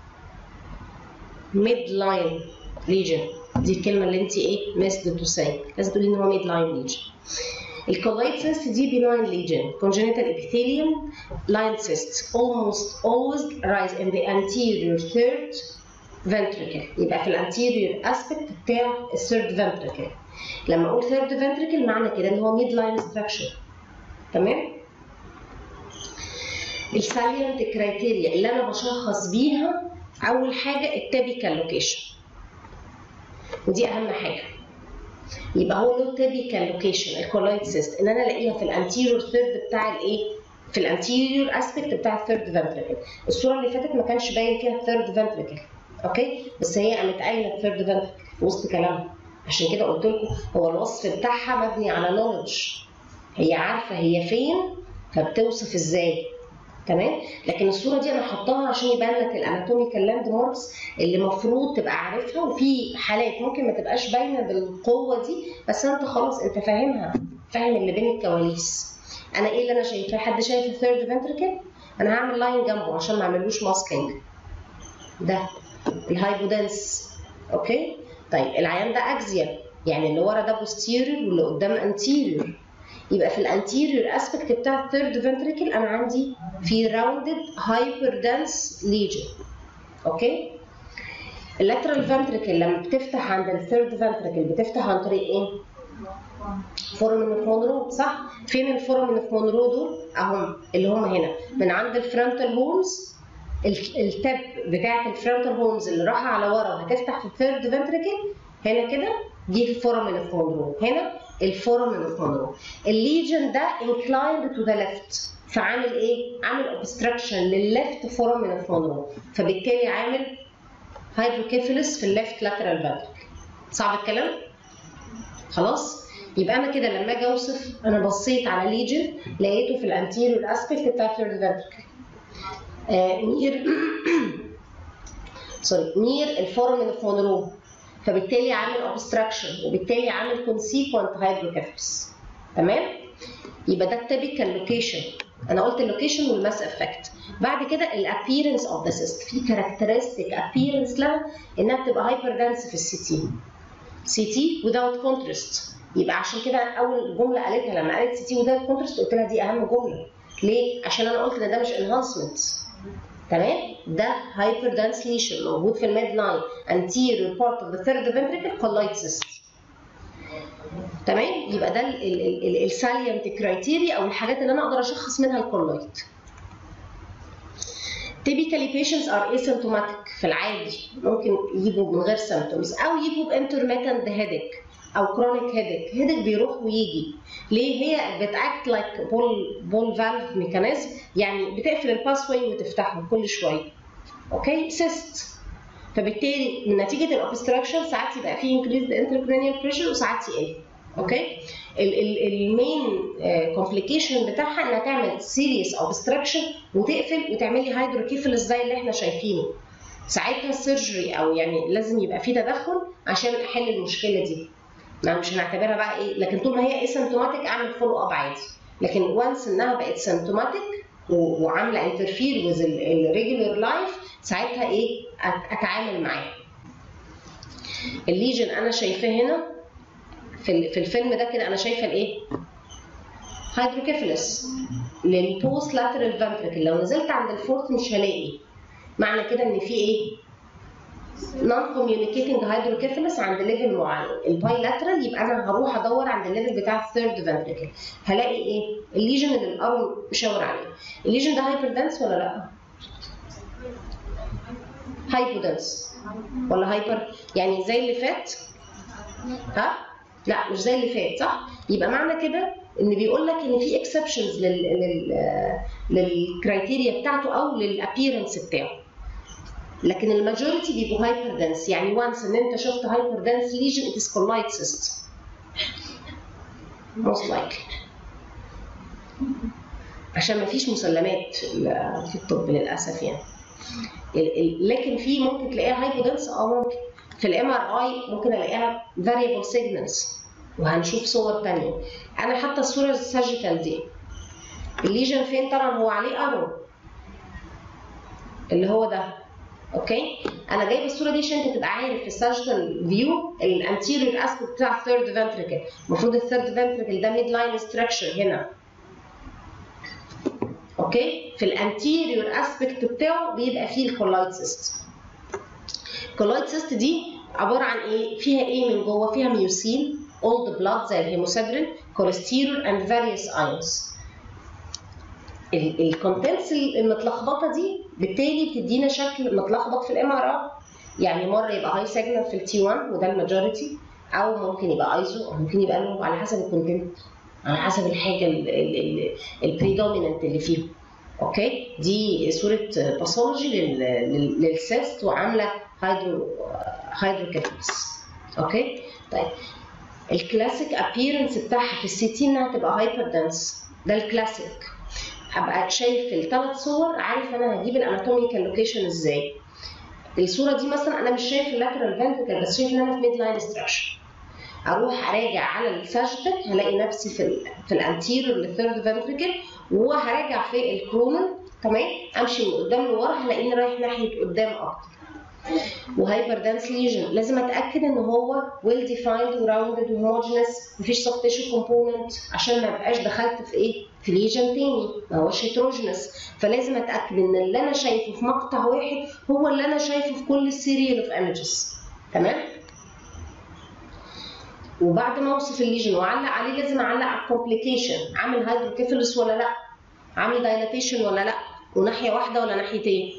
ميد لاين ليجن دي الكلمه اللي انت ايه ميسد تو ساي لازم تقولي ان هو ميد لاين ليجن الكولايت سيست دي بناين ليجن congenital epithelium line cysts almost always rise in the anterior third ventricle يبقى في الانتيريور اسبكت بتاع الثيرد ventricle لما اقول ثيرد ventricle معنى كده ان هو ميد لاين structure تمام السالينت كرايتيريا اللي انا بشخص بيها اول حاجه التابيكال لوكيشن ودي اهم حاجه يبقى هو له تيبيكال لوكيشن الكولايت سيست ان انا الاقيها في الانتيريور ثيرد بتاع الايه في الانتيريور اسبكت بتاع الثيرد فنتريكل الصوره اللي فاتت ما كانش باين فيها الثيرد فنتريكل اوكي بس هي قامت قايله الثيرد فنتريكل في وسط كلامها عشان كده قلت لكم هو الوصف بتاعها مبني على نولج هي عارفه هي فين فبتوصف ازاي تمام لكن الصوره دي انا حطاها عشان يبان لك الاناتوميكال لاند ماركس اللي المفروض تبقى عارفها وفي حالات ممكن ما تبقاش باينه بالقوه دي بس انت خلاص انت فاهمها فاهم اللي بين الكواليس انا ايه اللي انا شايفاه حد شايف الثيرد فنتركل انا هعمل لاين جنبه عشان ما اعملوش ماسكينج ده الهايبودنس اوكي طيب العيان ده اكزيال يعني اللي ورا ده بوستيريور واللي قدام انتيريور يبقى في الانتيريور اسبكت بتاع الثيرد فنتريكل انا عندي في راوندد هايبر دنس ليجن اوكي اللاترال فنتريكل لما بتفتح عند الثيرد فنتريكل بتفتح عن طريق ايه؟ فورمن اوف مونرو صح؟ فين الفورمن اوف مونرو دول؟ اهم اللي هم هنا من عند الفرونتال هولز التب بتاعت الفرونتال هولز اللي رايحه على ورا وهتفتح في الثيرد فنتريكل هنا كده دي الفورمن اوف مونرو هنا الفورمن اوف مونرو الليجن ده inclined تو ذا ليفت فعامل ايه؟ عامل اوبستراكشن للليفت فورمن اوف مونرو فبالتالي عامل هايدروكيفالس في الليفت لاترال فنتريكل صعب الكلام؟ خلاص؟ يبقى انا كده لما اجي اوصف انا بصيت على ليجن لقيته في الانتيريور اسبكت بتاع الثيرد فنتريكل نير سوري نير الفورمن اوف مونرو فبالتالي عامل اوبستراكشن وبالتالي عامل كونسيكونت هايدروكيفالس تمام يبقى ده التيبيكال لوكيشن انا قلت اللوكيشن والماس افكت بعد كده الابييرنس اوف ذا سيست في كاركترستيك ابييرنس لها انها بتبقى هايبر دانس في السي تي سي تي without contrast يبقى عشان كده اول جمله قالتها لما قالت سي تي without contrast قلت لها دي اهم جمله ليه؟ عشان انا قلت ان ده مش انهانسمنت تمام ده هايبر دانس ليشن موجود في الميد لاين anterior part of the third ventricle colloid cyst تمام يبقى ده السالينت كرايتيريا او الحاجات اللي انا اقدر اشخص منها الكولويد Typically patients are asymptomatic في العادي ممكن يجوا من غير symptoms او يجوا بانترميتنت headache او chronic headache headache بيروح ويجي ليه هي بتاكت لايك بول بول فالف ميكانيزم يعني بتقفل الباس واي وتفتحه كل شويه اوكي سيست فبالتالي من نتيجه الاوبستراكشن ساعات يبقى في انكريز انتركرينيال بريشر وساعات يقل اوكي المين كومبليكيشن بتاعها انها تعمل سيريس اوبستراكشن وتقفل وتعمل لي هيدروكيفالس زي اللي احنا شايفينه ساعتها السيرجري او يعني لازم يبقى في تدخل عشان احل المشكله دي ما مش هنعتبرها بقى ايه لكن طول ما هي اسيمتوماتيك اعمل فولو اب عادي لكن وانس انها بقت سيمتوماتيك وعامله انترفير وذ الريجولار لايف ساعتها ايه اتعامل معاه الليجن انا شايفاه هنا في في الفيلم ده كده انا شايفه الايه هيدروكيفالس للبوست لاترال فنتريكل لو نزلت عند الفورث مش هلاقي معنى كده ان في ايه نون كوميونيكيتنج هيدروكيفالس عند ليفل معين البايلاترال يبقى انا هروح ادور عند الليفل بتاع الثيرد فنتريكل هلاقي ايه الليجن اللي الارم مشاور عليه الليجن ده هايبر دنس ولا لا هايبودنس ولا هايبر يعني زي اللي فات ها لا مش زي اللي فات صح يبقى معنى كده ان بيقول لك ان في اكسبشنز لل لل للكرايتيريا بتاعته او للابييرنس بتاعه لكن الماجوريتي بيبقوا هايبر دنس يعني وانس ان انت شفت هايبر دنس ليجن ات از كولايت سيست موست لايكلي عشان ما فيش مسلمات في الطب للاسف يعني لكن في ممكن تلاقيها هايبودنس اه ممكن في الام ار اي ممكن الاقيها فاريبل سيجنالز وهنشوف صور تانية انا حتى الصوره الساجيتال دي الليجن فين طبعا هو عليه ارو اللي هو ده اوكي انا جايب الصوره دي عشان انت تبقى عارف في الساجيتال فيو الانتيريور اسبكت بتاع الثيرد فنتريكل المفروض الثيرد فنتريكل ده ميد لاين ستراكشر هنا اوكي في الانتيريور اسبكت بتاعه بيبقى فيه الكولايت سيست الكولايت سيست دي عباره عن ايه فيها ايه من جوه فيها ميوسين اولد بلاد زي الهيموسيدرين كوليسترول اند فاريوس ايونز الكونتنتس المتلخبطه دي بالتالي بتدينا شكل متلخبط في الام ار يعني مره يبقى هاي سيجنال في التي 1 وده الماجوريتي او ممكن يبقى ايزو او ممكن يبقى لو على حسب الكونتنت على حسب الحاجه البريدوميننت اللي فيهم اوكي دي صوره باثولوجي للسيست وعامله هيدرو هيدروكيفالس اوكي طيب الكلاسيك ابييرنس بتاعها في السي تي انها تبقى هايبر دنس ده الكلاسيك ابقى شايف الثلاث صور عارف انا هجيب الاناتوميكال لوكيشن ازاي الصوره دي مثلا انا مش شايف اللاترال فنتركل بس شايف ان انا في ميد لاين ستراكشر اروح اراجع على الساجيتال هلاقي نفسي في ال في الانتيريور للثيرد فنتركل وهراجع في الكرونال تمام امشي من قدام لورا هلاقيني رايح ناحيه قدام اكتر وهايبر دانس ليجن لازم اتاكد ان هو ويل ديفايند وراوندد وهوموجينس مفيش سوفت تيشو كومبوننت عشان ما ابقاش دخلت في ايه في ليجن تاني ما هوش هيتروجينس فلازم اتاكد ان اللي انا شايفه في مقطع واحد هو اللي انا شايفه في كل السيريال اوف ايمجز تمام وبعد ما اوصف الليجن واعلق عليه لازم اعلق على الكومبليكيشن عامل هيدروكيفالس ولا لا عامل دايلاتيشن ولا لا وناحيه واحده ولا ناحيتين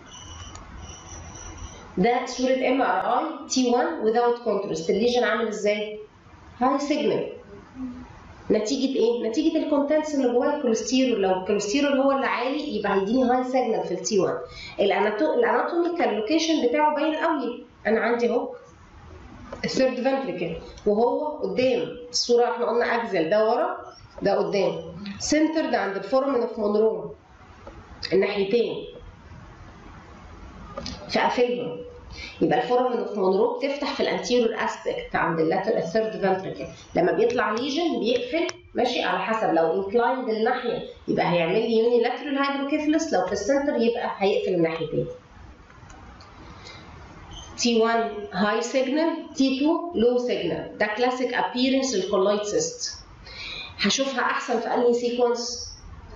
ده صوره ام ار اي تي 1 without contrast الليجن عامل ازاي؟ هاي سيجنال نتيجة ايه؟ نتيجة الكونتنتس اللي جواه الكوليسترول لو الكوليسترول هو اللي عالي يبقى هيديني هاي سيجنال في التي 1 الاناتوميكال لوكيشن بتاعه باين قوي انا عندي اهو الثيرد فنتريكل وهو قدام الصورة احنا قلنا اكزل ده ورا ده قدام سنتر ده عند الفورمن اوف مونرو الناحيتين فقافلهم يبقى الفورمن اوف مونرو بتفتح في الانتيريور اسبكت عند اللاتر الثيرد فنتركل لما بيطلع ليجن بيقفل ماشي على حسب لو انكلايند الناحيه يبقى هيعمل لي يوني لاترال هيدروكيفلس لو في السنتر يبقى هيقفل الناحيتين T1 high signal T2 low signal ده كلاسيك appearance للكولايت سيست هشوفها احسن في انهي سيكونس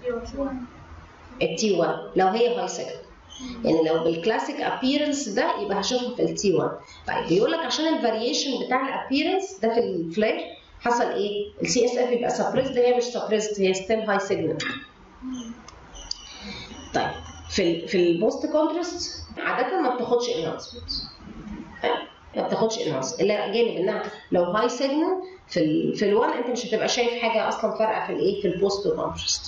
التي 1 لو هي هاي سيجنال يعني لو بالكلاسيك ابييرنس ده يبقى هشوفها في التي 1 طيب بيقول لك عشان الفاريشن بتاع الابييرنس ده في الفلير حصل ايه؟ السي اس اف يبقى سبريسد هي مش سبريسد هي ستيل هاي سيجنال طيب في ال في البوست كونتراست عاده ما بتاخدش انهانسمنت ما بتاخدش انهانس الا جانب انها لو هاي سيجنال في ال في ال1 انت مش هتبقى شايف حاجه اصلا فارقه في الايه في البوست كونتراست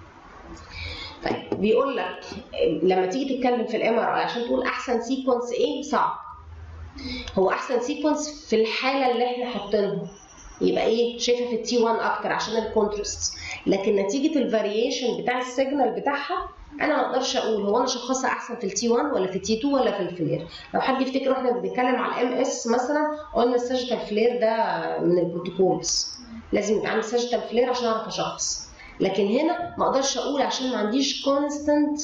طيب بيقول لك لما تيجي تتكلم في الام ار اي عشان تقول احسن سيكونس ايه صعب هو احسن سيكونس في الحاله اللي احنا حاطينها يبقى ايه شايفه في التي 1 اكتر عشان الكونتراست لكن نتيجه الفاريشن بتاع السيجنال بتاعها انا ما اقدرش اقول هو انا شخصها احسن في التي 1 ولا في التي 2 ولا في الفلير لو حد يفتكر احنا بنتكلم على الام اس مثلا قلنا الساجيتال فلير ده من البروتوكولز لازم يبقى عندي ساجيتال فلير عشان اعرف اشخص لكن هنا ما اقدرش اقول عشان ما عنديش كونستنت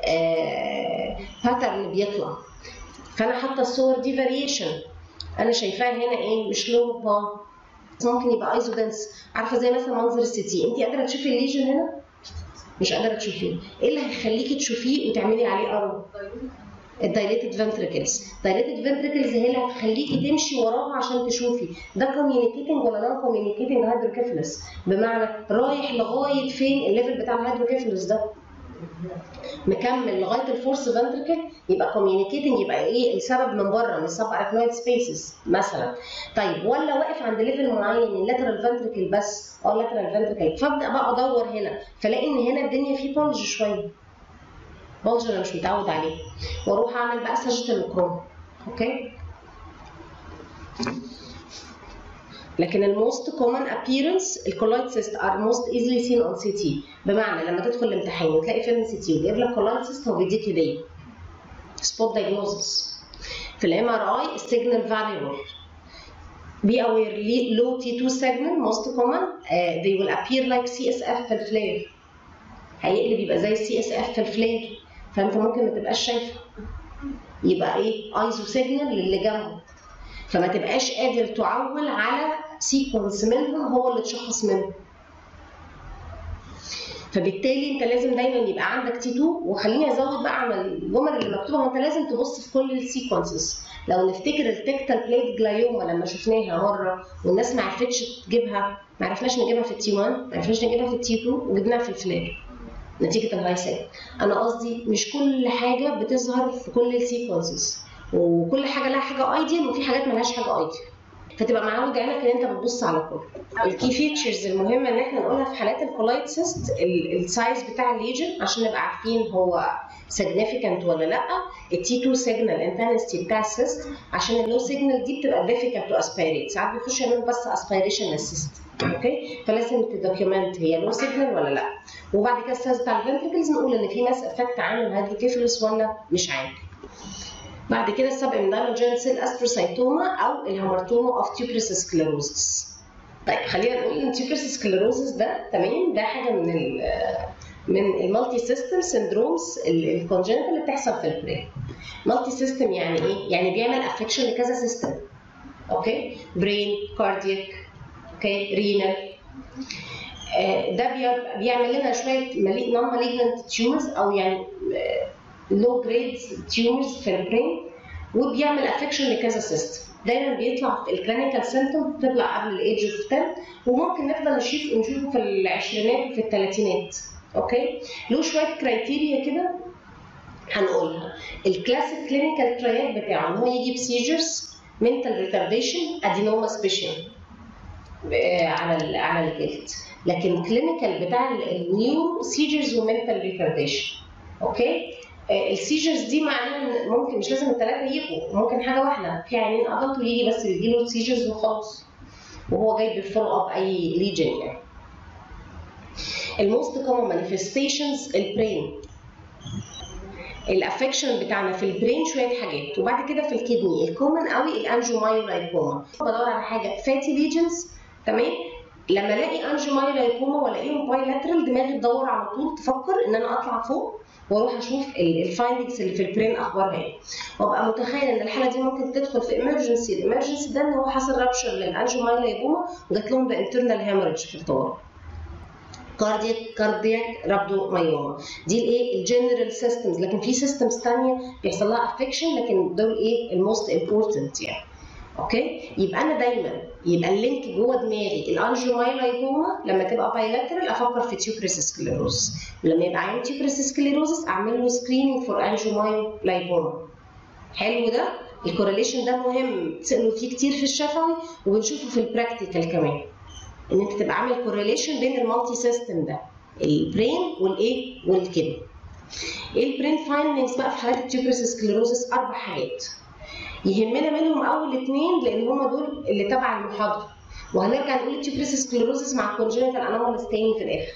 باترن بيطلع فانا حاطه الصور دي فاريشن انا شايفاها هنا ايه مش لو با ممكن يبقى ايزو دنس عارفه زي مثلا منظر السيتي انت قادره تشوفي الليجن هنا مش قادره تشوفيه ايه اللي هيخليكي تشوفيه وتعملي عليه ارو الدايليتد فنتريكلز دايليتد فنتريكلز هي اللي هتخليكي تمشي وراها عشان تشوفي ده كوميونيكيتنج ولا نون كوميونيكيتنج هيدروكيفلس بمعنى رايح لغايه فين الليفل بتاع الهيدروكيفلس ده مكمل لغايه الفورس فنتركل يبقى كوميونيكيتنج يبقى ايه السبب من بره من السب اركنويد سبيسز مثلا طيب ولا واقف عند ليفل معين اللاترال فنتركل بس اه اللاترال فنتركل فابدا بقى ادور هنا فلاقي ان هنا الدنيا فيه بولج شويه بولج انا مش متعود عليه واروح اعمل بقى ساجيتال كروم اوكي لكن الموست كومن ابييرنس الكولايت سيست ار موست ايزلي سين اون سي تي بمعنى لما تدخل الامتحان وتلاقي فيلم سي تي وجايب لك كولايت سيست هو بيديك هديه سبوت دايجنوزس في الام ار اي السيجنال فاريبل be aware low T2 signal most common uh, they will appear like CSF في الفلير هيقلب يبقى زي السي اس اف في الفلير فانت ممكن ما تبقاش شايفه يبقى ايه ايزو سيجنال للي جنبه فما تبقاش قادر تعول على سيكونس منهم هو اللي تشخص منه فبالتالي انت لازم دايما يبقى عندك تي 2 وخليني ازود بقى على الجمل اللي مكتوبه انت لازم تبص في كل السيكونسز لو نفتكر التكتال بليت جلايوما لما شفناها مره والناس ما عرفتش تجيبها ما عرفناش نجيبها في التي 1 ما عرفناش نجيبها في التي 2 وجبناها في الفلير نتيجه الهاي سيل انا قصدي مش كل حاجه بتظهر في كل السيكونسز وكل حاجه لها حاجه ايديال وفي حاجات ملهاش حاجه ايديال فتبقى معود عينك ان انت بتبص على كله الكي فيتشرز المهمه ان احنا نقولها في حالات الكولايت سيست السايز بتاع الليجن عشان نبقى عارفين هو significant ولا لا التي 2 سيجنال انتنستي بتاع السيست عشان اللو سيجنال دي بتبقى difficult تو اسبيريت ساعات بيخش يعملوا بس اسبيريشن للسيست اوكي فلازم تدوكيومنت هي لو سيجنال ولا لا وبعد كده السايز بتاع الفنتركلز نقول ان في ناس افكت عامل هيدروكيفالوس ولا مش عامل بعد كده السب امدايمال جيرن سيل استروسايتوما او الهامرتوما اوف تيوبرس سكليروزس طيب خلينا نقول ان تيوبرس سكليروزس ده تمام ده حاجه من ال من المالتي سيستم سندرومز الكونجنتال اللي بتحصل في البرين مالتي سيستم يعني ايه يعني بيعمل افكشن لكذا سيستم اوكي برين كاردياك اوكي رينال ده بيعمل لنا شويه نون مالجنت تيومرز او يعني لو جريد تيومرز في البرين وبيعمل افكشن لكذا سيستم دايما بيطلع في الكلينيكال سيمتوم بتطلع قبل الايدج اوف 10 وممكن نفضل نشوف نشوفه في العشرينات وفي الثلاثينات اوكي له شويه كرايتيريا كده هنقولها الكلاسيك كلينيكال ترايات بتاعه ان هو يجي بسيجرز منتال ريتارديشن ادينوما سبيشال على ال على الجلد لكن كلينيكال بتاع النيو سيجرز ومنتال ريتارديشن اوكي السيجرز دي معناها ممكن مش لازم الثلاثه يجوا ممكن حاجه واحده في عينين ادلت ويجي بس بيجيله سيجرز وخلاص وهو جاي بالفولو اب اي ليجن يعني الموست كومن مانيفستيشنز البرين الافكشن بتاعنا في البرين شويه حاجات وبعد كده في الكدني الكومن قوي الانجيومايولايكوما بدور على حاجه فاتي ليجنز تمام لما الاقي انجيومايولايكوما والاقيهم بايلاترال دماغي تدور على طول تفكر ان انا اطلع فوق واروح اشوف الفايندنجز اللي في البرين اخبارها ايه وابقى متخيل ان الحاله دي ممكن تدخل في ايمرجنسي الامرجنسي ده ان هو حصل رابشر للانجيومايولايكوما وجات لهم بانترنال هيموريدج في الطوارئ كاردياك كاردياك رابدو مايوما دي الايه الجنرال سيستمز لكن في سيستمز ثانيه بيحصل لها افكشن لكن دول ايه الموست امبورتنت يعني اوكي يبقى انا دايما يبقى اللينك جوه دماغي الانجيومايلايكوما لما تبقى بايلاترال افكر في تيوبريس سكليروز ولما يبقى عندي تيوبريس سكليروزس اعمل له سكريننج فور انجيومايلايكوما حلو ده الكورليشن ده مهم تسالوا فيه كتير في الشفوي وبنشوفه في البراكتيكال كمان ان انت تبقى عامل كورليشن بين المالتي سيستم ده البرين والايه والكدني ايه البرين فايندنجز بقى في حالات التيوبريس سكليروزس اربع حاجات يهمنا منهم اول اثنين لان هم دول اللي تبع المحاضره وهنرجع نقول التيوبريس سكليروزس مع الكونجنتال انوماليز تاني في الاخر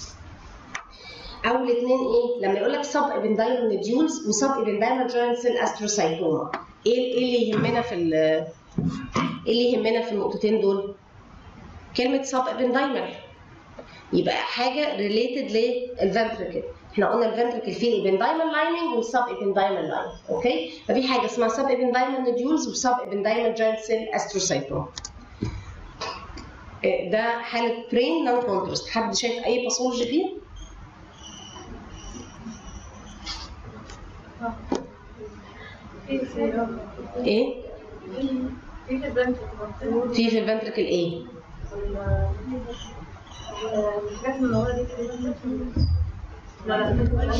اول اثنين ايه لما يقول لك سب ابندايمال نوديولز وسب ابندايمال جوينت سيل استروسايتوما ايه ايه اللي يهمنا في ايه اللي يهمنا في النقطتين دول كلمه سب ابندايمال يبقى حاجه ريليتد للفنتركل احنا قلنا الفنتركل فيه الابندايمال لايننج والسب ابندايمال لاين اوكي ففي حاجه اسمها سب ابندايمال نوديولز وسب ابندايمال جوينت سيل استروسايتوما ده حاله برين نون كونترست حد شايف اي باثولوجي فيه ايه في في الفنتركل ايه الحاجات من ورا دي كده لا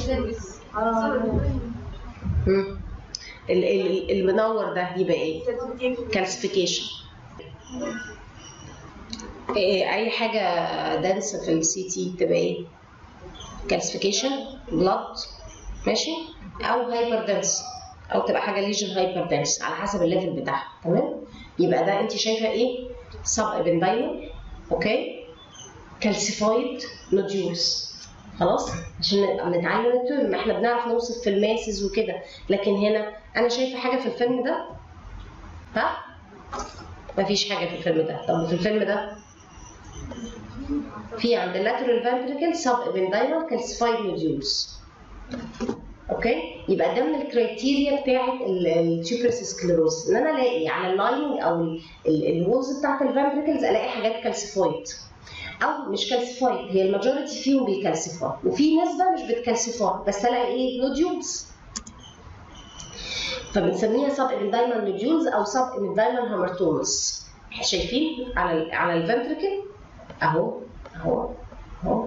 مم. ال- ال- المنور ده يبقى ايه كالسيفيكيشن إيه اي حاجه دانس في السي تي تبقى ايه كالسيفيكيشن بلاد ماشي او هايبر دنس او تبقى حاجه ليجن هايبر دنس على حسب الليفل بتاعها تمام يبقى ده انت شايفه ايه سب ابندايمال اوكي كالسيفايد نوديولز خلاص عشان نبقى بنتعلم الترم ما احنا بنعرف نوصف في الماسز وكده لكن هنا انا شايفه حاجه في الفيلم ده ها مفيش حاجه في الفيلم ده طب في الفيلم ده في عند اللاترال فانتريكل سب ابندايمال كالسيفايد نوديولز اوكي يبقى ده من الكرايتيريا بتاعه التيوبرس سكليروز ان انا الاقي على اللايننج او الوولز بتاعه الفانتريكلز الاقي حاجات كالسيفايد او مش كالسيفايد هي الماجوريتي فيهم بيكالسيفاي وفي نسبه مش بتكالسيفاي بس الاقي ايه نوديولز فبنسميها سب ابندايمال نوديولز او سب ابندايمال هامرتومس شايفين على ال على الفنتركل اهو اهو اهو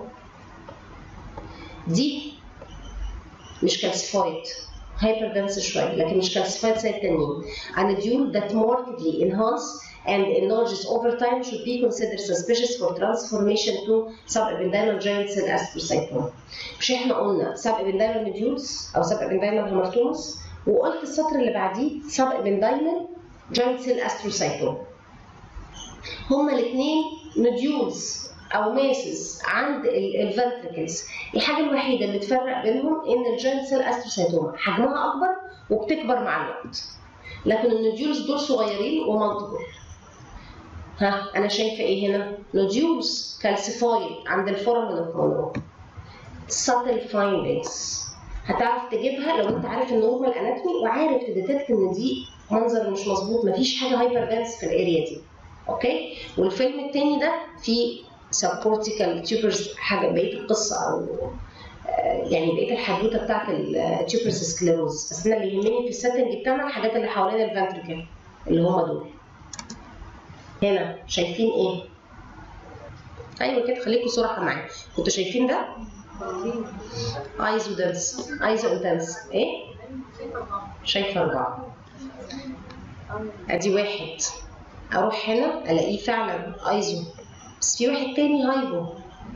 دي مش كالسيفايد هايبر دنس شويه لكن مش كالسيفايد زي التانيين a nodule that markedly enhance and enlarges over time should be considered suspicious for transformation to subependymal giant cell astrocytoma. مش احنا قلنا subependymal nodules او subependymal hamartomas وقلت السطر اللي بعديه subependymal giant cell astrocytoma. هما الاثنين نوديولز او ماسز عند الفنتركلز الحاجه الوحيده اللي تفرق بينهم ان الجاينت سيل استروسايتوما حجمها اكبر وبتكبر مع الوقت لكن النوديولز دول صغيرين ومالتيبل ها انا شايفه ايه هنا نوديولز كالسيفايد عند الفورمن اوف مونرو ساتل فايندنجز هتعرف تجيبها لو انت عارف النورمال اناتومي وعارف تديتكت ان دي منظر مش مظبوط مفيش حاجه هايبر دانس في الاريا دي اوكي والفيلم التاني ده فيه سبكورتيكال تيوبرز حاجه بقيه القصه او يعني بقيه الحدوته بتاعت التيوبرز سكليروز بس انا اللي يهمني في السيتنج بتاعنا الحاجات اللي حوالين الفنتريكل اللي هم دول هنا شايفين ايه؟ ايوه كده خليكم صراحه معايا كنتوا شايفين ده؟ ايزو دنس ايزو انتنس ايه؟ شايفه اربعه ادي واحد اروح هنا الاقيه فعلا ايزو بس في واحد تاني هايبو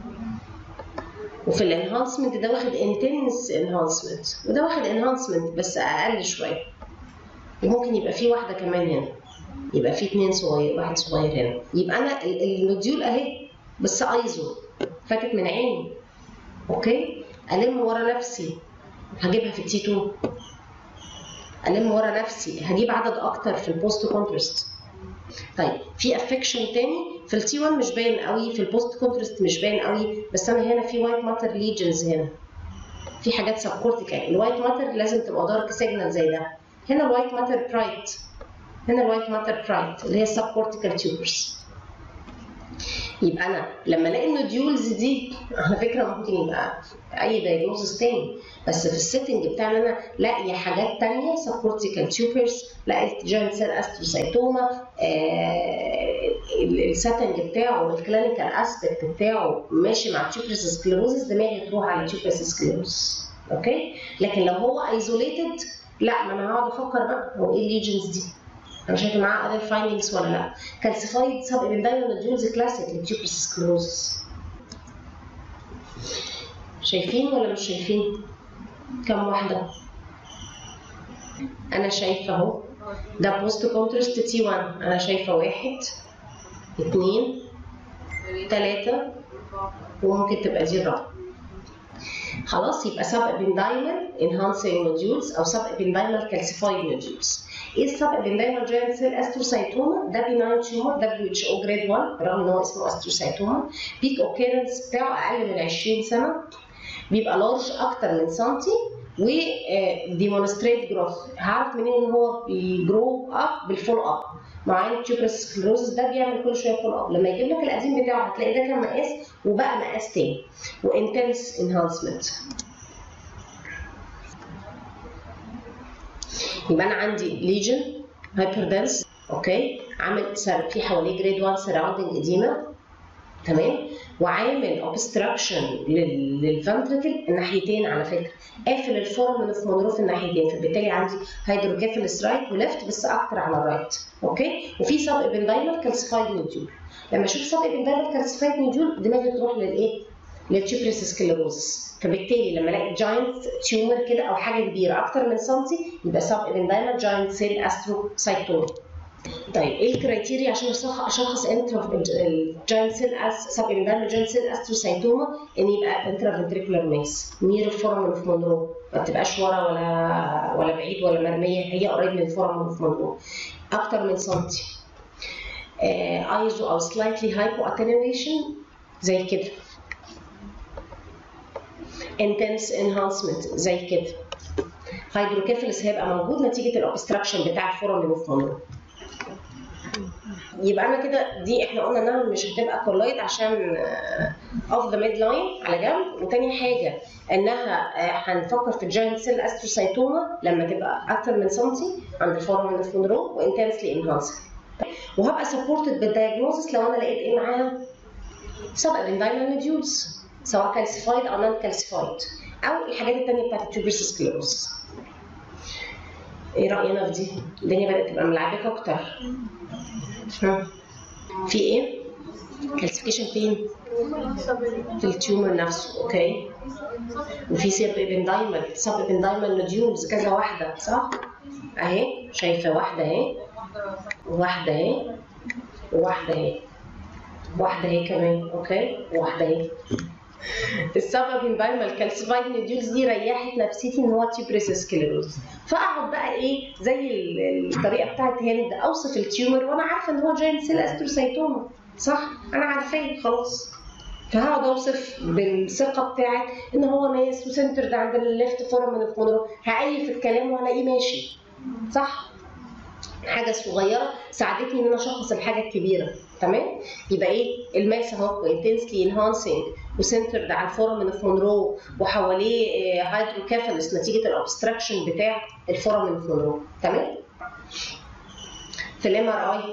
وفي الانهانسمنت ده واخد انتنس انهانسمنت وده واخد انهانسمنت بس اقل شويه وممكن يبقى في واحده كمان هنا يبقى في اتنين صغير واحد صغير هنا يبقى انا النوديول اهي بس ايزو فاتت من عيني اوكي الم ورا نفسي هجيبها في التي 2 الم ورا نفسي هجيب عدد اكتر في البوست كونترست طيب في افكشن تاني في التي 1 مش باين قوي في البوست كونترست مش باين قوي بس انا هنا في وايت ماتر ليجنز هنا في حاجات سبكورتيكال الوايت ماتر لازم تبقى دارك سيجنال زي ده هنا الوايت ماتر برايت هنا الوايت ماتر برايت اللي هي السبكورتيكال تيوبرز يبقى انا لما الاقي النوديولز دي على فكره ممكن يبقى اي دايجنوزس تاني بس في السيتنج بتاعنا انا لاقيه حاجات تانية سبورتيكال تيوبرز لقيت جاينت سيل استروسايتوما آه السيتنج بتاعه الكلينيكال اسبكت بتاعه ماشي مع تيوبرس سكليروزس دماغي تروح على تيوبرس سكليروزس اوكي لكن لو هو ايزوليتد لا ما انا هقعد افكر بقى هو ايه الليجنز دي انا شايفه معاه other findings ولا لا كالسيفايد سب ابندايمال نوديولز كلاسيك للتيوبرس سكليروزس شايفين ولا مش شايفين كم واحده انا شايفه اهو ده بوست كونترست تي 1 انا شايفه واحد اثنين ثلاثة وممكن تبقى دي الرابعة خلاص يبقى سب ابندايمال انهانسنج نوديولز او سب ابندايمال كالسيفايد نوديولز ايه السب ابندايمال جاينت سيل استروسايتوما ده بيناين تيومر دبليو اتش او جريد 1 رغم ان هو اسمه استروسايتوما بيك اوكيرنس بتاعه اقل من 20 سنه بيبقى لارج اكتر من سنتي و ديمونستريت جروث هعرف منين ان هو بيجرو اب بالفول اب معين تيوبرس سكلروزس ده بيعمل كل شويه فول اب لما يجيب لك القديم بتاعه هتلاقي ده كان مقاس وبقى مقاس تاني وانتنس انهانسمنت يبقى انا عندي ليجن هايبردنس اوكي عامل في حواليه جريد 1 سراوندنج اديما تمام وعامل اوبستراكشن للفنتركل الناحيتين على فكره قافل الفورمن اوف مونرو في الناحيتين فبالتالي عندي هيدروكيفالس رايت وليفت بس اكتر على الرايت اوكي وفي سب ابندايمال كالسيفايد نوديول لما اشوف سب ابندايمال كالسيفايد نوديول دماغي تروح للايه؟ للتيوبريس سكليروزس فبالتالي لما الاقي جاينت تيومر كده او حاجه كبيره اكتر من سنتي يبقى سب ابندايمال جاينت سيل استروسايتوما طيب ايه الكرايتيريا عشان اشخص انترا الجاينت سيل سب ابندايمال جاينت سيل استروسايتوما ان يبقى انترا فنتريكولار ماس نير الفورمن اوف مونرو ما تبقاش ورا ولا ولا بعيد ولا مرميه هي قريب من الفورمن اوف مونرو اكتر من سنتي ايزو او سلايتلي هايبو اتنيويشن زي كده intense enhancement زي كده هيدروكيفالس هيبقى موجود نتيجه الاوبستراكشن بتاع الفورم اوف مونرو يبقى انا كده دي احنا قلنا انها مش هتبقى كولايد عشان اوف ذا ميد لاين على جنب وتاني حاجه انها هنفكر في الجاينت سيل استروسايتوما لما تبقى اكتر من سنتي عند الفورم اوف مونرو وانتنسلي انهانسد وهبقى سبورتد بالدايجنوزس لو انا لقيت ايه معاها سب ابندايمال نوديولز سواء كالسيفايد او نون كالسيفايد او الحاجات الثانيه بتاعت التوبرس سكليروس ايه راينا في دي الدنيا بدات تبقى ملعبك اكتر ها. في ايه كالسيفيكيشن فين في التيومر نفسه اوكي وفي سب ابندايمال سب ابندايمال نوديولز كذا واحده صح اهي شايفه واحده اهي وواحده اهي وواحده اهي واحده اهي كمان اوكي واحده اهي السب ابندايمال كالسيفايد نوديولز دي ريحت نفسيتي ان هو تيوبريس سكليروز فاقعد بقى ايه زي ال- الطريقه بتاعت هند اوصف التيومر وانا عارفه ان هو جاينت سيل استروسايتوما صح انا عارفاه خلاص فهقعد اوصف بالثقه بتاعت ان هو ماس وسنتر ده عند الليفت فورمن اوف مونرو هألف الكلام والاقيه ماشي صح حاجه صغيره ساعدتني ان انا اشخص الحاجه الكبيره تمام يبقى ايه الماس اهو انتنسلي انهانسنج وسنتر ده على الفورمن اوف مونرو وحواليه هيدروكيفالس نتيجه الاوبستراكشن بتاع الفورمن اوف مونرو تمام في الام ار اي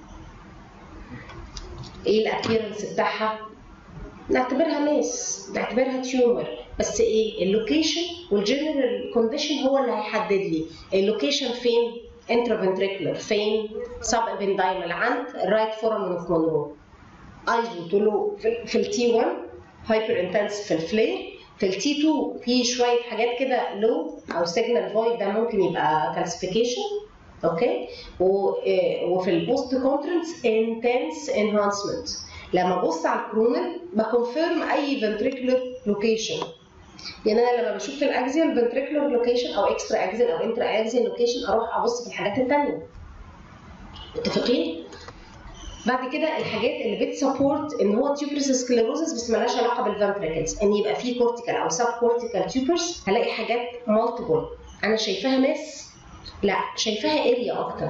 ايه الابيرنس بتاعها نعتبرها ماس نعتبرها تيومر بس ايه اللوكيشن والجنرال كونديشن هو اللي هيحدد لي اللوكيشن فين انترافنتريكولر فين سب ابندايمال عند الرايت فورمن اوف مونرو ايزو طوله في, في التي 1 هايبر انتنس في الفلير في التي 2 في شويه حاجات كده لو او سيجنال فويد ده ممكن يبقى كالسيفيكيشن اوكي و- آه، وفي البوست كونترنس انتنس انهانسمنت لما ابص على الكرونال بكونفيرم اي فنتريكولر لوكيشن يعني انا لما بشوف في الاكزيال فنتريكولر لوكيشن او اكسترا اكزيال او انترا اكزيال لوكيشن اروح ابص في الحاجات الثانيه متفقين؟ بعد كده الحاجات اللي بتسبورت ان هو تيوبرس سكليروزس بس مالهاش علاقه بالفنتريكلز ان يبقى في كورتيكال او سب كورتيكال تيوبرز هلاقي حاجات مالتيبل انا شايفاها ماس لا شايفاها اريا اكتر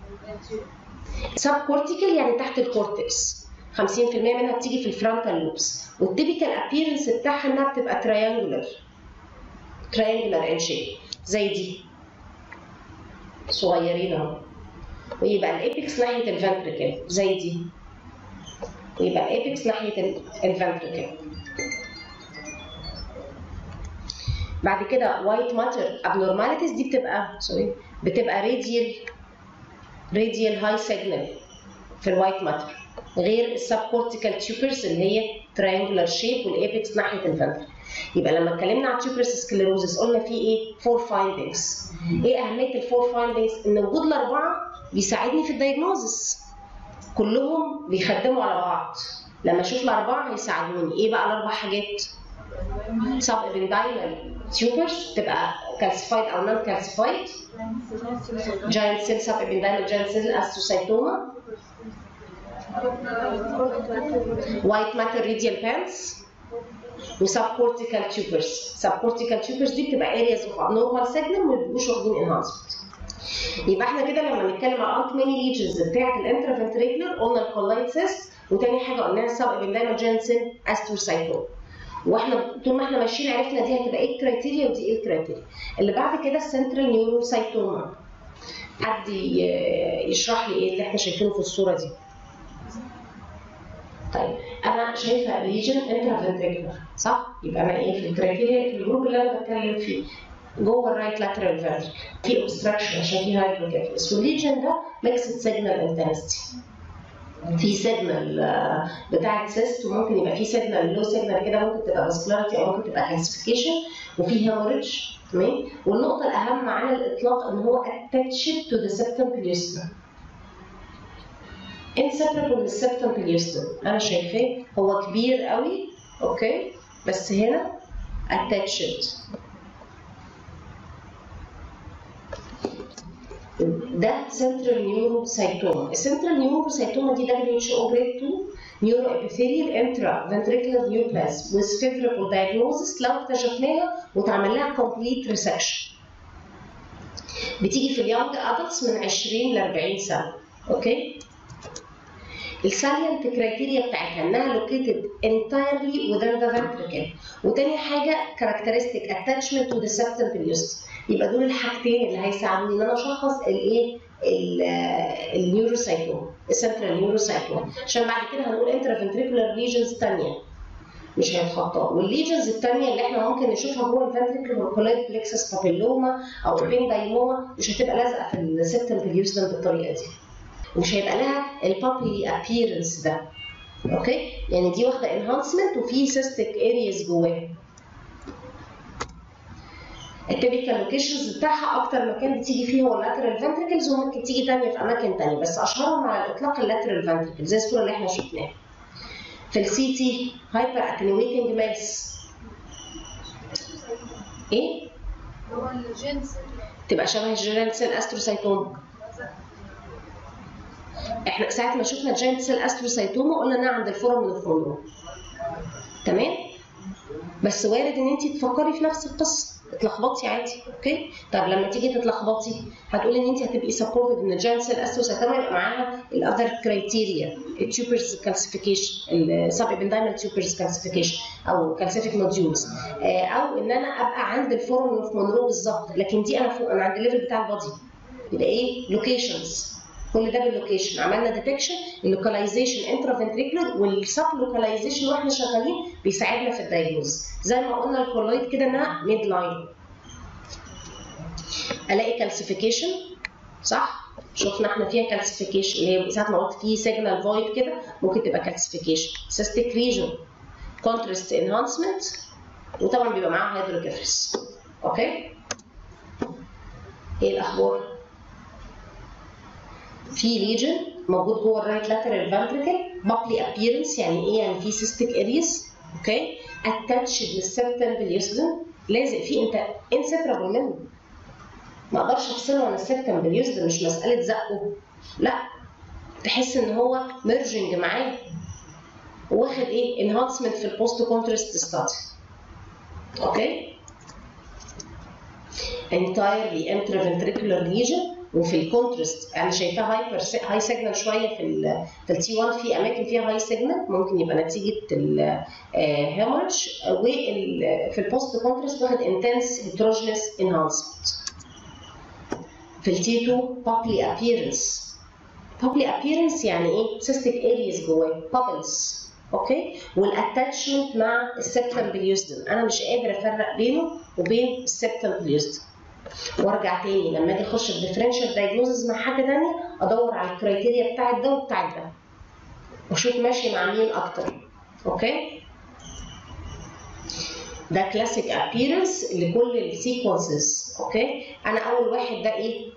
سب كورتيكال يعني تحت الكورتكس 50% منها بتيجي في الفرونتال لوبس والتيبيكال ابييرنس بتاعها انها بتبقى تريانجولر تريانجولر ان شيب زي دي صغيرين اهو ويبقى الابيكس ناحيه الفنتريكل زي دي ويبقى الابيكس ناحيه الفنتريكل بعد كده وايت ماتر ابنورماليتيز دي بتبقى سوري بتبقى راديال راديال هاي سيجنال في الوايت ماتر غير السب كورتيكال تيوبرز اللي هي تريانجولار شيب والابيكس ناحيه الفنتر يبقى لما اتكلمنا عن تيوبرس سكليروزس قلنا في ايه فور فايندنجز ايه اهميه الفور فايندنجز ان وجود الاربعه بيساعدني في الدايجنوزس كلهم بيخدموا على بعض لما اشوف الاربعه هيساعدوني ايه بقى الاربع حاجات سب ابندايمال تيوبرز تبقى كالسيفايد او نون كالسيفايد جاينت سيل سب ابندايمال جاينت سيل استروسايتوما وايت ماتر ريديال بانس وسب كورتيكال تيوبرز سب كورتيكال تيوبرز دي بتبقى ارياز اوف ابنورمال سيجنال ما بيبقوش واخدين انهانسمنت يبقى احنا كده لما نتكلم على الانت ماني ليجنز بتاعت الانترافنتريكولر قلنا الكولايت سيست وتاني حاجه قلناها السب ابندايمال جاينت سيل استروسايتوما واحنا طول ما احنا ماشيين عرفنا دي هتبقى ايه الكرايتيريا ودي ايه الكرايتيريا اللي بعد كده السنترال نيوروسايتوما حد ي- يشرح لي ايه اللي احنا شايفينه في الصوره دي طيب انا شايفه ريجن انترافنتريكولر صح يبقى انا ايه في الكرايتيريا في الجروب اللي انا بتكلم فيه جوه الرايت لاترال فنتريكل في اوبستراكشن عشان في هايدروكيفالس والريجن ده ميكسد سيجنال انتنستي في سيجنال بتاعت سيست وممكن يبقى في سيجنال لو سيجنال كده ممكن تبقى فاسكولاريتي او ممكن تبقى كلاسيفيكيشن وفي هيموريدج تمام والنقطه الاهم على الاطلاق ان هو attached to the septum pellucidum inseparable من السبتم pellucidum انا شايفاه هو كبير قوي اوكي بس هنا attached ده سنترال نيوروسايتوما السنترال نيوروسايتوما دي دبليو اتش او جريد 2 نيورو ابيثيريال انترا فنتريكولار نيوبلاس with favorable diagnosis لو اكتشفناها وتعمل لها complete resection بتيجي في اليونج ادلتس من 20 ل 40 سنه اوكي السالينت كرايتيريا بتاعتها انها located entirely within the ventricle وتاني حاجه characteristic attachment to the septum pellucidum يبقى دول الحاجتين اللي هيساعدوني ان انا اشخص الايه النيوروسايتوم السنترال نيوروسايتوم عشان بعد كده هنقول انترافنتريكولار ليجنز ثانيه مش هيتخطاه والليجنز الثانيه اللي احنا ممكن نشوفها جوه الفنتريكل كولايد بلكسس بابيلوما او البيندايموما مش هتبقى لازقه في السبتم بليوزدم بالطريقه دي ومش هيبقى لها البابلي ابييرنس ده اوكي يعني دي واخده انهانسمنت وفي سيستيك ارياز جواها التيبيكال لوكيشنز بتاعها اكتر مكان بتيجي فيه هو اللاترال فنتريكلز وممكن تيجي تانية في اماكن تانية بس اشهرهم على الاطلاق اللاترال فنتريكل زي الصوره اللي احنا شفناها في السي تي هايبر اتنويتنج ماس ايه هو الجنس تبقى شبه الجيرانت سيل استروسايتوما احنا ساعه ما شفنا الجيرانت سيل استروسايتوما قلنا انها عند الفورم من تمام بس وارد ان انت تفكري في نفس القصه اتلخبطي عادي اوكي طب لما تيجي تتلخبطي هتقولي ان انت هتبقي سبورتد ان الجيرانت سيل استروسايتوما يبقى معاها الاذر كرايتيريا التيوبرز كالسيفيكيشن السب ابندايمال تيوبرز كالسيفيكيشن او كالسيفيك نوديولز او ان انا ابقى عند الفورم اوف مونرو بالظبط لكن دي انا فوق انا عند الليفل بتاع البادي يبقى ايه لوكيشنز كل ده باللوكيشن عملنا ديتكشن اللوكاليزيشن انترا فنتريكولر والسب لوكاليزيشن واحنا شغالين بيساعدنا في الدايجنوز زي ما قلنا الكولويد كده انها ميد لاين الاقي كالسيفيكيشن صح شفنا احنا فيها كالسيفيكيشن اللي هي ساعه ما قلت في سيجنال فويد كده ممكن تبقى كالسيفيكيشن سيستيك ريجن كونترست انهانسمنت وطبعا بيبقى معاها هيدروكيفرس اوكي ايه الاخبار في ليجن موجود جوه الرايت لاترال فانتريكل بابلي ابييرنس يعني ايه يعني في سيستيك اريس اوكي اتاتشد للسبتم باليوسدن لازق فيه انت انسيبرابل منه ما اقدرش افصله عن السبتم باليوسدن مش مساله زقه لا تحس ان هو ميرجنج معاه واخد ايه انهانسمنت في البوست كونترست ستادي اوكي entirely intraventricular lesion وفي الكونترست انا شايفاه هايبر هاي سيجنال شويه في ال في التي 1 في اماكن فيها هاي سيجنال ممكن يبقى نتيجه الهيمورج وفي البوست كونترست واخد انتنس هيتروجينس انهانسمنت في التي 2 بابلي ابييرنس بابلي ابييرنس يعني ايه سيستيك ارياز جواه بابلز اوكي والاتاتشمنت مع السبتم باليوزدن انا مش قادر افرق بينه وبين السبتم باليوزدن وارجع تاني لما اجي اخش في ديفرنشال دايجنوزز مع حاجه ثانيه ادور على الكرايتيريا بتاعت ده وبتاعت ده واشوف ماشي مع مين اكتر اوكي ده كلاسيك ابييرنس لكل السيكونسز اوكي انا اول واحد ده ايه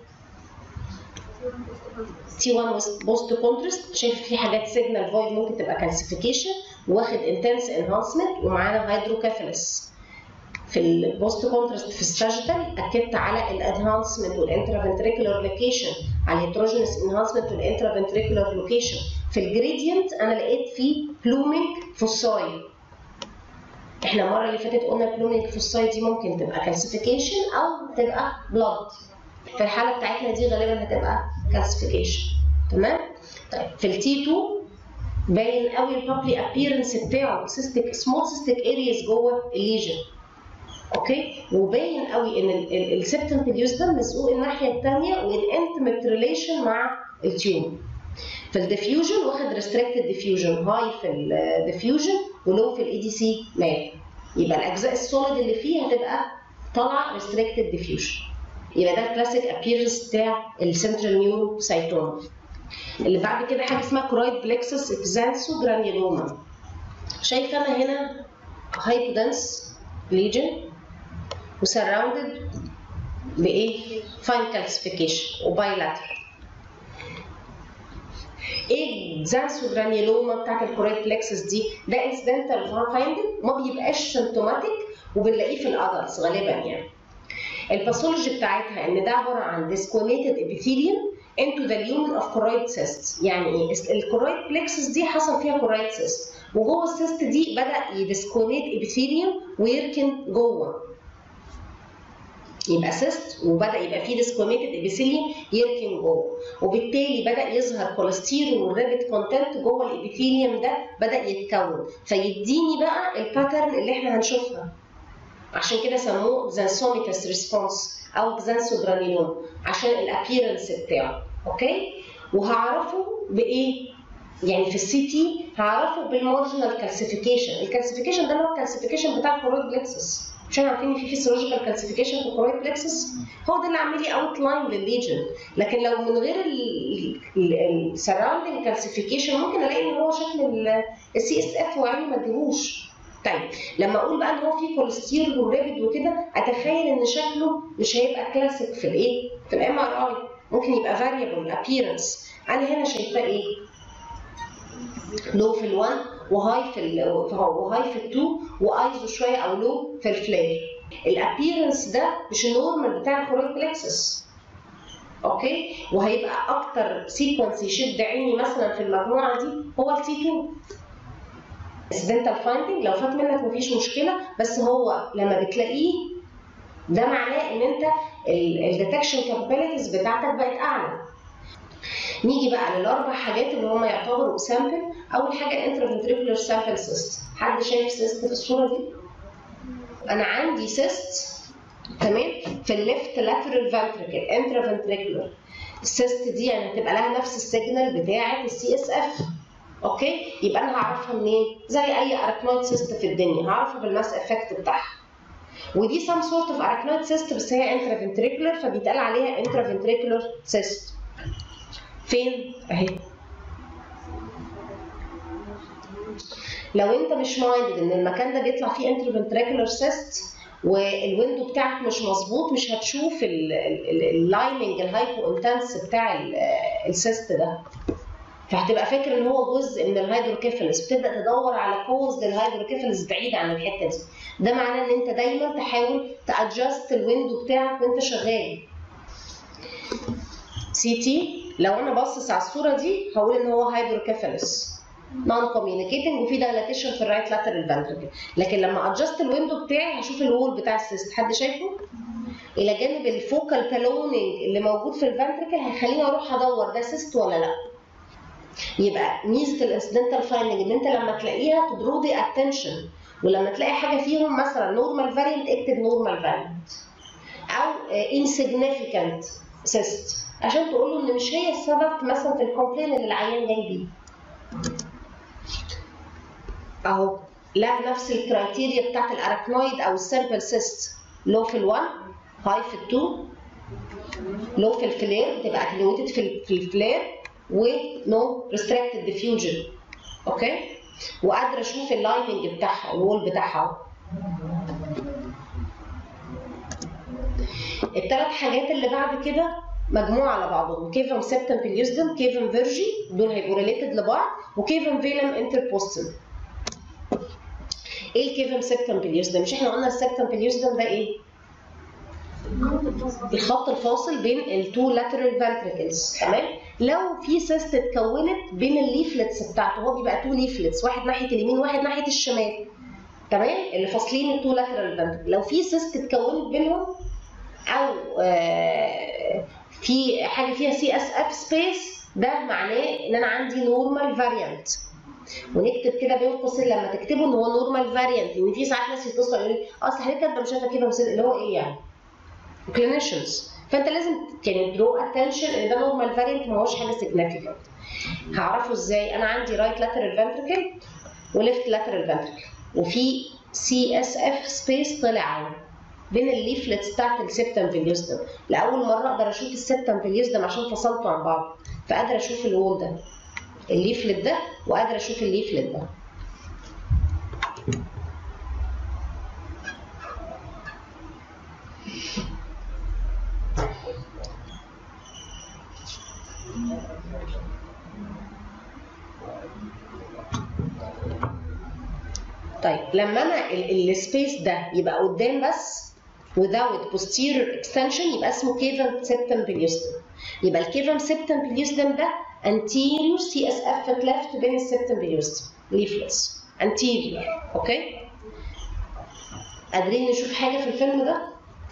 تي 1 بوست كونترست شايف في حاجات سيجنال فويد ممكن تبقى كالسيفيكيشن واخد انتنس انهانسمنت ومعانا هيدروكافيلس في البوست كونتراست في الساجيتال اكدت على الادهانسمنت والانترافنتريكولار لوكيشن على الهيتروجينس انهانسمنت والانترافنتريكولار لوكيشن في الجريدينت انا لقيت فيه بلومينج فوساي احنا المره اللي فاتت قلنا بلومينج فوساي دي ممكن تبقى كالسيفيكيشن او تبقى بلاد في الحاله بتاعتنا دي غالبا هتبقى كالسيفيكيشن تمام طيب في التي 2 باين قوي البابلي ابييرنس بتاعه سيستيك سمول سيستيك ارياز جوه الليجن اوكي وباين قوي ان السبتم بليوس ده مسؤول الناحيه الثانيه والانتمت ريليشن مع التيوم فالديفيوجن واخد ريستريكتد ديفيوجن هاي في الديفيوجن ولو في الاي دي سي مال يبقى الاجزاء السوليد اللي فيه هتبقى طالعه ريستريكتد ديفيوجن يبقى ده الكلاسيك ابييرنس بتاع السنترال نيورو سايتوما اللي بعد كده حاجه اسمها كرويد بلكسس اكزانسو جرانيولوما شايفه انا هنا هايبودنس ليجن وسراوندد بايه؟ فاين كالسيفيكيشن وبايلاترال ايه الزانسو جرانيولوما بتاعت الكوريت بلكسس دي ده انسيدنتال فايندنج ما بيبقاش سيمتوماتيك وبنلاقيه في الادلتس غالبا يعني الباثولوجي بتاعتها ان ده عباره عن ديسكونيتد ابيثيليوم into the lumen of choroid cyst يعني ايه الكورويد بلكسس دي حصل فيها كورويد cyst وجوه السيست دي بدا يديسكونيت ابيثيليوم ويركن جوه يبقى سيست وبدا يبقى فيه ديسكونيتد ابيثيليوم يركن جوه وبالتالي بدا يظهر كوليسترول والرابت كونتنت جوه الابيثيليوم ده بدا يتكون فيديني بقى الباترن اللي احنا هنشوفها عشان كده سموه زانسوميتاس ريسبونس او زانسوجرانيلوم عشان الابييرنس بتاعه اوكي وهعرفه بايه يعني في السي تي هعرفه بالمارجنال كالسيفيكيشن الكالسيفيكيشن ده اللي هو الكالسيفيكيشن بتاع الكورويد بلكسس مش احنا عارفين ان في فيسيولوجيكال كالسيفيكيشن في الكورويد بلكسس هو ده اللي عامل لي اوت لاين للليجن لكن لو من غير السراوندنج كالسيفيكيشن ممكن الاقي ان هو شكل السي اس اف وعيني ما اديهوش طيب لما اقول بقى ان هو في كوليسترول ورابد وكده اتخيل ان شكله مش هيبقى كلاسيك في الايه؟ في الام ار اي ممكن يبقى فاريبل ابييرنس انا هنا شايفاه ايه؟ لو في ال1 وهاي في ال وهاي في ال2 وايزو شويه او لو في الفلير الابييرنس ده مش النورمال بتاع الكورويد بلكسس اوكي وهيبقى اكتر سيكونس يشد عيني مثلا في المجموعه دي هو التي 2 اكسيدنتال فايندنج لو فات منك مفيش مشكله بس هو لما بتلاقيه ده معناه ان انت الديتكشن كابابيلتيز بتاعتك بقت اعلى نيجي بقى للاربع حاجات اللي هم يعتبروا سامبل اول حاجه انترفنتريكولار سامبل سيست حد شايف سيست في الصوره دي انا عندي سيست تمام في الليفت لاترال فانتريكل انترفنتريكولار السيست دي يعني هتبقى لها نفس السيجنال بتاعه السي اس اف اوكي يبقى انا هعرفها منين زي اي اركنويد سيست في الدنيا هعرفها بالماس افكت بتاعها ودي سام سورت اوف اركنويد سيست بس هي انترافنتريكولار فبيتقال عليها انترافنتريكولار سيست فين اهي لو انت مش مايندد ان المكان ده بيطلع فيه انترافنتريكولار سيست والويندو بتاعك مش مظبوط مش هتشوف اللايننج الهايبو انتنس بتاع السيست ده فهتبقى فاكر ان هو جزء من الهيدروكيفالس بتبدا تدور على كوز للهيدروكيفالس بعيد عن الحته دي ده معناه ان انت دايما تحاول تادجست الويندو بتاعك وانت شغال سي تي لو انا باصص على الصوره دي هقول ان هو هيدروكيفالس نون كوميونيكيتنج وفي دايلاتيشن في الرايت لاترال فانتركل لكن لما ادجست الويندو بتاعي هشوف الوول بتاع السيست حد شايفه الى جانب الفوكال بالوننج اللي موجود في الفانتركل هيخليني اروح ادور ده سيست ولا لا يبقى ميزه الانسيدنتال فايندنج ان انت لما تلاقيها تدرو دي اتنشن ولما تلاقي حاجه فيهم مثلا نورمال فاريانت اكتب نورمال فاريانت او انسيجنيفيكانت سيست عشان تقول له ان مش هي السبب مثلا في الكومبلين اللي العيان جاي بيه اهو لا نفس الكرايتيريا بتاعت الاراكنويد او السامبل سيست لو في ال1 هاي في ال2 لو في الفلير تبقى اتنيوتد في الفلير ونو ريستريكتد ديفيوجن اوكي وقادره اشوف اللايننج بتاعها الوول بتاعها الثلاث حاجات اللي بعد كده مجموعه على بعضهم كيفم سيبتم بليوزدم كيفم فيرجي دول هيبقوا ريليتد لبعض وكيفم فيلم انتربوستم ايه الكيفم سيبتم بليوزدم مش احنا قلنا السيبتم بليوزدم ده ايه الخط الفاصل بين التو لاترال فانتريكلز تمام لو في سيست اتكونت بين الليفلتس بتاعته هو بيبقى تو ليفلتس واحد ناحيه اليمين واحد ناحيه الشمال تمام اللي فاصلين التو لاترال فانتريكل لو في سيست اتكونت بينهم او آه في حاجه فيها سي اس اف سبيس ده معناه ان انا عندي نورمال فاريانت ونكتب كده بين قوسين لما تكتبوا ان هو نورمال فاريانت لان في ساعات ناس يتصلوا يقولوا لي اصل حضرتك كاتبه مش عارفه كده اللي هو ايه يعني كلينيشنز فانت لازم يعني درو اتنشن ان ده نورمال فاريانت ما هوش حاجه سيجنيفيكانت هعرفه ازاي انا عندي رايت لاترال فنتركل وليفت لاترال فنتركل وفي سي اس اف سبيس طلع بين الليفلتس بتاعت السبتم فيليوزدم لاول مره اقدر اشوف السبتم فيليوزدم عشان فصلته عن بعض فقادره اشوف الوول ده الليفلت ده وقادره اشوف الليفلت ده طيب لما انا السبيس ده يبقى قدام بس without posterior extension يبقى اسمه كيفم septum pellucidum يبقى الكيفم septum pellucidum ده anterior CSF cleft بين السبتم pellucidum leaflets anterior اوكي قادرين نشوف حاجه في الفيلم ده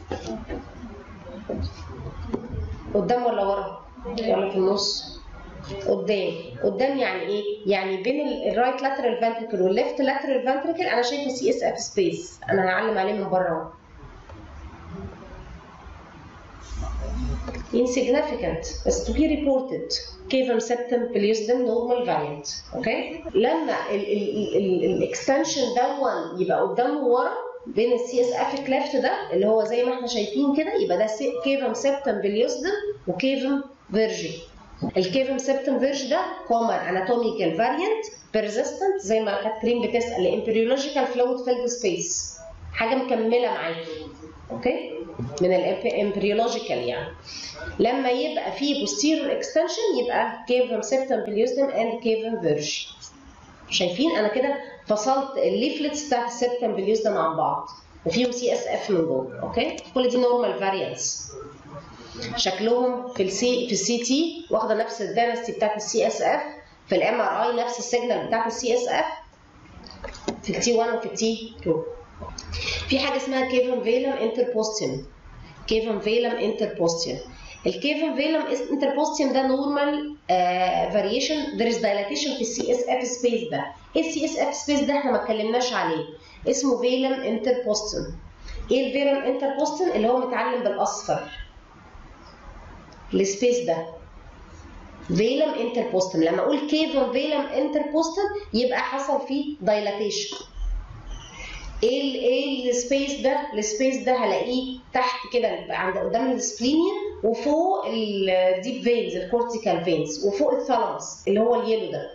قدام ولا ورا يلا في النص قدام قدام يعني ايه يعني بين الرايت لاترال فانتريكل والليفت لاترال فانتريكل انا شايفه سي اس اف سبيس انا هعلم عليه من بره insignificant bس to be reported cavum septum pellucidum normal variant اوكي لما الاكستنشن دون يبقى قدامه ورا بين السي اس اف كليفت ده اللي هو زي ما احنا شايفين كده يبقى ده كيفم سبتم بليوسدم وكيفم فيرجي الكيفم سبتم فيرج ده كومن اناتوميكال فاريانت بيرزيستنت زي ما كانت كريم بتسال امبريولوجيكال فلويد فيلد سبيس حاجه مكمله معاكي اوكي من الامبريولوجيكال يعني لما يبقى في posterior extension يبقى cavum septum pellucidum and cavum verge شايفين انا كده فصلت الليفلتس بتاعت السبتم باليوزدم عن بعض وفيهم سي اس اف من جوه اوكي كل دي نورمال فاريانتس شكلهم في السي في السي تي واخده نفس الداينستي بتاعت السي اس اف في الام ار اي نفس السيجنال بتاعت السي اس اف في التي 1 وفي التي 2 في حاجه اسمها كيفن فيلم انتربوستيوم كيفن فيلم انتربوستيوم الكيفن فيلم انتربوستيوم ده نورمال فاريشن ذير از دايلاتيشن في السي اس اف سبيس ده ايه السي اس اف سبيس ده احنا ما اتكلمناش عليه اسمه فيلم انتربوستيوم ايه الفيلم انتربوستيوم اللي هو متعلم بالاصفر السبيس ده فيلم انتربوستم لما اقول كيفن فيلم انتربوستم يبقى حصل فيه دايلاتيشن ايه ال ايه السبيس ده السبيس ده هلاقيه تحت كده عند قدام السبلينيا وفوق الديب فينز الكورتيكال فينز وفوق الثالاموس اللي هو اليلو ده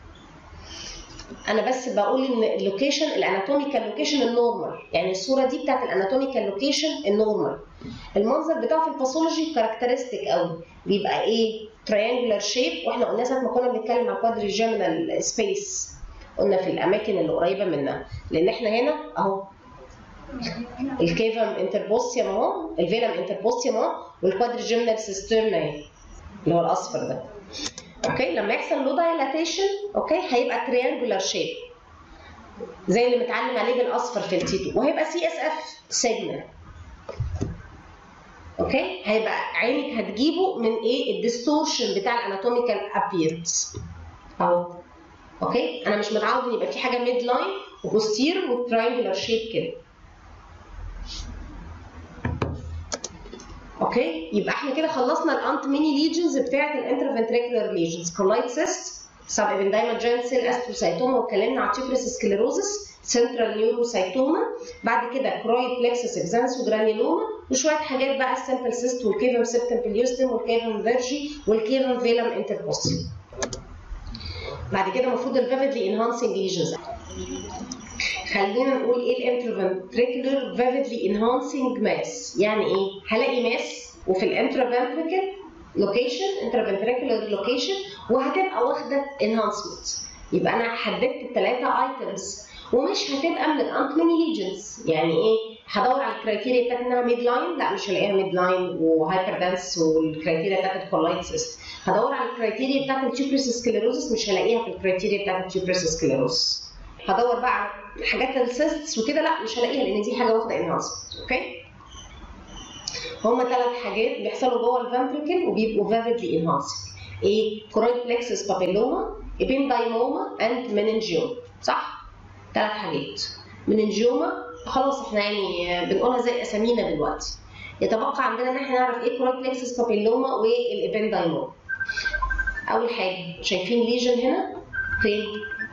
انا بس بقول ان اللوكيشن الاناتوميكال لوكيشن النورمال يعني الصوره دي بتاعت الاناتوميكال لوكيشن النورمال المنظر بتاعه في الباثولوجي كاركترستيك قوي بيبقى ايه تريانجولار شيب واحنا قلنا ساعه ما كنا بنتكلم عن كوادري جيمينال سبيس قلنا في الاماكن اللي قريبه منها لان احنا هنا اهو الكيفم انتربوستيوم اهو الفيلم انتربوستيوم اهو والكوادري جيمينال سيسترنا اهي اللي هو الاصفر ده اوكي لما يحصل له دايلاتيشن اوكي هيبقى تريانجولار شيب زي اللي متعلم عليه بالاصفر في التيتو وهيبقى سي اس اف سيجنال اوكي هيبقى عينك هتجيبه من ايه الديستورشن بتاع الاناتوميكال ابيرنس اهو اوكي انا مش متعود ان يبقى في حاجه ميد لاين وبوستير وتراينجولار شيب كده اوكي يبقى احنا كده خلصنا الانت ميني ليجنز بتاعه الانترفنتريكولار ليجنز كولايت سيست سب ايبندايما جوينت سيل استروسايتوما واتكلمنا على تيوبرس سكليروزس سنترال نيوروسايتوما بعد كده كرويد بلكسس اكزانس وجرانيلوما وشويه حاجات بقى السامبل سيست والكيفم سيبتم بليوستم والكيفم فيرجي والكيفم فيلم انتربوستيوم بعد كده المفروض الفيفيدلي انهانسنج ليجنز خلينا نقول ايه الانترفنتريكولار فيفيدلي انهانسنج ماس يعني ايه هلاقي ماس وفي الانترفنتريكل لوكيشن انترفنتريكولار لوكيشن وهتبقى واخده انهانسمنت يبقى انا حددت الثلاثه ايتمز ومش هتبقى من الانت ميني ليجنز يعني ايه هدور على الكرايتيريا بتاعت انها ميد لاين لا مش هلاقيها ميد لاين وهايبر دانس والكرايتيريا بتاعت الكولايتس هدور على الكرايتيريا بتاعت التيوبرس سكليروزس مش هلاقيها في الكرايتيريا بتاعت التيوبرس سكليروزس هدور بقى على حاجات السيستس وكده لا مش هلاقيها لان دي حاجه واخده انهانسمنت اوكي هما ثلاث حاجات بيحصلوا جوه الفنتريكل وبيبقوا فافيدلي انهانسنج ايه كورويد بلكسس بابيلوما ابندايموما اند مننجيوما صح ثلاث حاجات مننجيوما خلاص احنا يعني بنقولها زي اسامينا دلوقتي يتبقى عندنا ان احنا نعرف ايه كورويد بلكسس بابيلوما والابندايموما اول حاجه شايفين ليجن هنا فين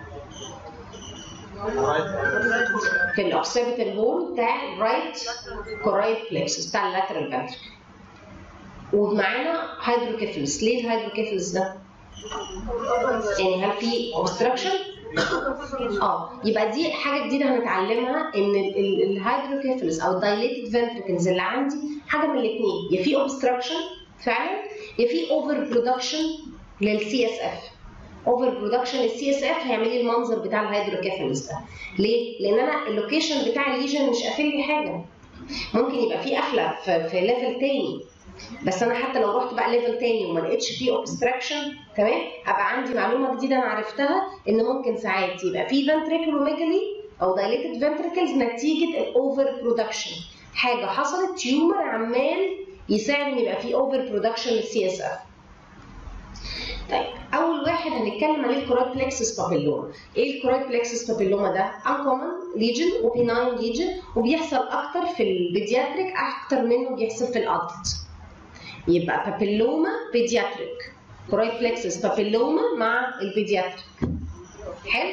في الاوكسيبيتال هول بتاع الرايت كورايد بلكسس بتاع اللاترال فنتركل ومعانا هيدروكيفلس ليه الهيدروكيفلس ده؟ يعني هل في اوبستراكشن؟ اه يبقى دي حاجه جديده هنتعلمها ان الهيدروكيفلس او الدايليتد فنتركلز اللي عندي حاجه من الاثنين يا في اوبستراكشن فعلا يا في اوفر برودكشن للسي اس اف اوفر برودكشن للسي اس اف هيعمل لي المنظر بتاع الهيدروكيفالس ده ليه؟ لان انا اللوكيشن بتاع الليجن مش قافل لي حاجه ممكن يبقى في قفله في, في ليفل تاني بس انا حتى لو رحت بقى ليفل تاني وما لقيتش فيه اوبستراكشن تمام ابقى عندي معلومه جديده انا عرفتها ان ممكن ساعات يبقى في فنتريكولوميجالي او دايليتد فنتريكلز نتيجه الاوفر برودكشن حاجه حصلت تيومر عمال يساعد ان يبقى في اوفر برودكشن للسي اس اف طيب اول واحد هنتكلم عليه الكورايد بلكسس بابيلوما ايه الكورايد بلكسس بابيلوما ده uncommon ليجن وبيناين ليجن وبيحصل اكتر في البيدياتريك اكتر منه بيحصل في الادلت يبقى بابيلوما بيدياتريك كورايد بلكسس بابيلوما مع البيدياتريك حلو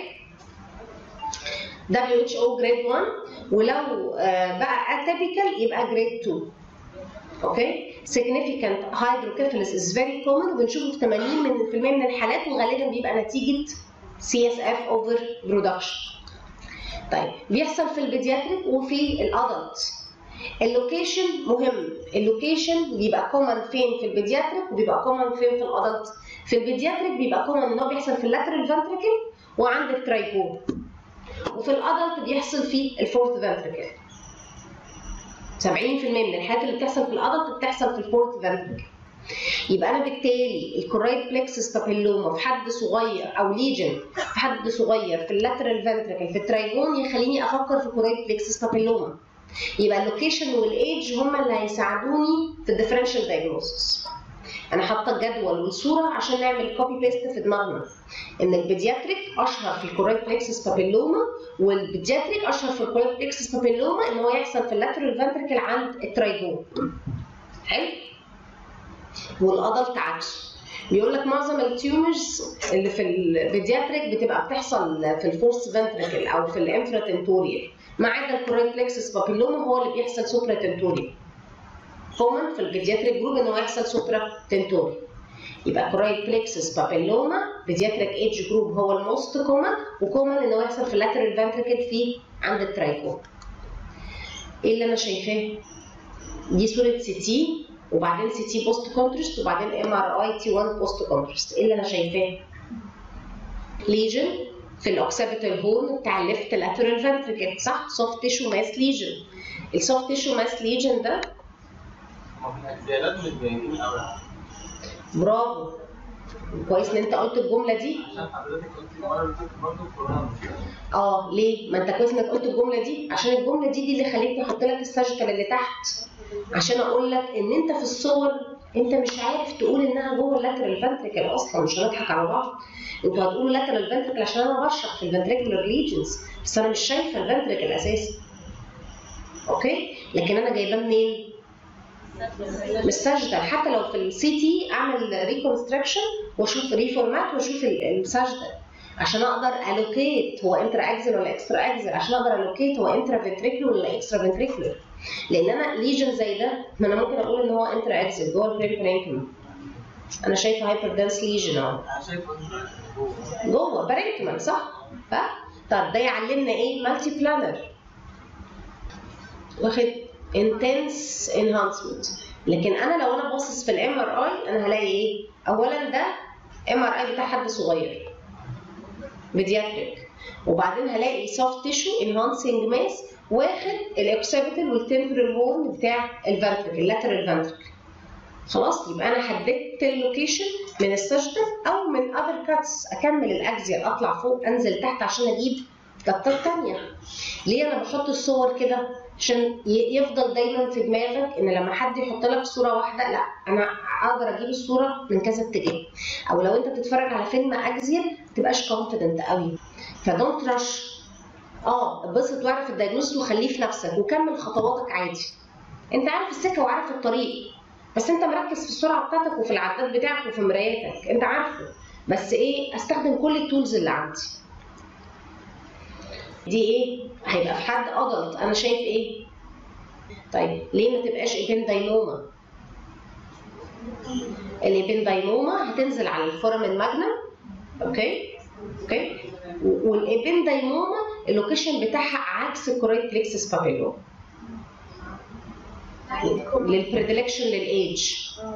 WHO جريد 1 ولو آه، بقى اتيبيكال يبقى جريد 2 اوكي significant hydrocephalus is very common وبنشوفه في 80 من في المية من الحالات وغالبا بيبقى نتيجه CSF over production طيب بيحصل في البيدياتريك وفي الادلت اللوكيشن مهم اللوكيشن بيبقى كومن فين في البيدياتريك وبيبقى كومن فين في الادلت في البيدياتريك بيبقى كومن ان هو بيحصل في اللاترال فنتريكل وعند الترايكون وفي الادلت بيحصل في الفورث فنتريكل 70% من الحالات اللي بتحصل في الادلت بتحصل في الفورث فنتريكل يبقى انا بالتالي الكورايد بلكسس بابيلوما في حد صغير او ليجن في حد صغير في اللاترال فنتريكل في الترايجون يخليني افكر في كورايد بلكسس بابيلوما يبقى اللوكيشن والايدج هم اللي هيساعدوني في الديفرنشال دايجنوستس انا حاطه الجدول والصوره عشان نعمل كوبي بيست في دماغنا ان البيدياتريك اشهر في الكورايد بلكسس بابيلوما والبيدياتريك اشهر في الكورايد بلكسس بابيلوما ان هو يحصل في اللاترال فنتريكل عند الترايجون حلو والادلت عكسه بيقول لك معظم التيومرز اللي في البيدياتريك بتبقى بتحصل في الفورس فنتريكل او في الانفرا تنتوريال ما عدا الكورايد بلكسس بابيلوما هو اللي بيحصل سوبرا تنتوريال كومن في البيدياتريك جروب ان هو يحصل سوبرا تنتوريال يبقى كورايد بلكسس بابيلوما بيدياتريك ايدج جروب هو الموست كومن وكومن ان هو يحصل في اللاترال فنتريكل في عند الترايكون ايه اللي انا شايفاه دي صوره سي تي وبعدين سي تي بوست كونترست وبعدين ام ار اي تي 1 بوست كونترست ايه اللي انا شايفاه ليجن في الاوكسيبيتال هورن بتاع الليفت لاترال فنتريكل صح سوفت تيشو ماس ليجن السوفت تيشو ماس ليجن ده زيادات مش باينين قوي برافو كويس ان انت قلت الجمله دي عشان حضرتك قلت المره اللي فاتت برضه كورونا اه ليه؟ ما انت كويس انك قلت الجمله دي عشان الجمله دي دي اللي خلتني احط لك الساجيتال اللي تحت عشان اقول لك ان انت في الصور انت مش عارف تقول انها جوه اللاترال فنتريكل اصلا مش هنضحك على بعض انتوا هتقولوا لاترال فنتريكل عشان انا بشرح في الفنتريكولار ليجنز بس انا مش شايفه الفنتريكل اساسا اوكي لكن انا جايباه منين؟ مش ساجيتال حتى لو في السي تي اعمل ريكونستراكشن واشوف ريفورمات واشوف الساجيتال عشان اقدر الوكيت هو انترا اكزل ولا اكسترا اكزل عشان اقدر الوكيت هو انترا فنتريكولر ولا اكسترا فنتريكولر لان انا ليجن زي ده ما انا ممكن اقول ان هو انترا اكزل جوه البرينكيوم انا شايفه هايبر دانس ليجن اهو انا شايف جوه جوه برينكمان صح؟ ف طب ده يعلمنا ايه؟ مالتي بلانر واخد انتنس انهانسمنت لكن انا لو انا باصص في الام ار اي انا هلاقي ايه؟ اولا ده ام ار اي بتاع حد صغير بيدياتريك وبعدين هلاقي سوفت تيشو انهانسنج ماس واخد الاوكسيبيتال والتمبرال هورن بتاع الفنتريكل اللاترال فنتريكل خلاص يبقى انا حددت اللوكيشن من السجدة او من اذر كاتس اكمل الاكزيال اطلع فوق انزل تحت عشان اجيب كتات تانية ليه انا بحط الصور كده عشان ي- يفضل دايما في دماغك ان لما حد يحط لك صوره واحده لا انا اقدر اجيب الصوره من كذا اتجاه او لو انت بتتفرج على فيلم اكزيال ما تبقاش كونفيدنت قوي فدونت رش اه اتبسط واعرف الدايجنوز وخليه في نفسك وكمل خطواتك عادي انت عارف السكه وعارف الطريق بس انت مركز في السرعه بتاعتك وفي العداد بتاعك وفي مراياتك انت عارفه بس ايه استخدم كل التولز اللي عندي دي ايه هيبقى في حد ادلت انا شايف ايه طيب ليه ما تبقاش ايبندايموما الايبندايموما هتنزل على الفورامين ماجنم اوكي اوكي والايبندايموما اللوكيشن بتاعها عكس الكوريت بليكسس بابيلوما للبريدلكشن للايدج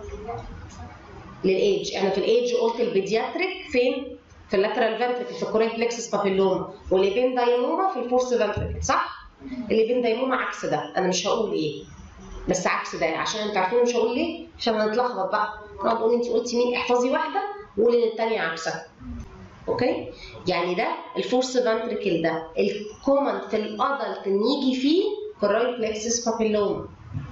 للايدج انا في الايدج قلت البيدياتريك فين في اللاترال فنتريكل في الكوريت بليكسس بابيلوما والابندايموما في الفورس فنتريكل صح الابندايموما عكس ده انا مش هقول ايه بس عكس ده عشان انتوا عارفين مش هقول ليه عشان هنتلخبط بقى نقعد نقول انت قلتي مين احفظي واحده وقولي ان الثانيه عكسها اوكي يعني ده الفورس فنتريكل ده الكومن في الادلت ان يجي فيه كورايت بليكسس بابيلوما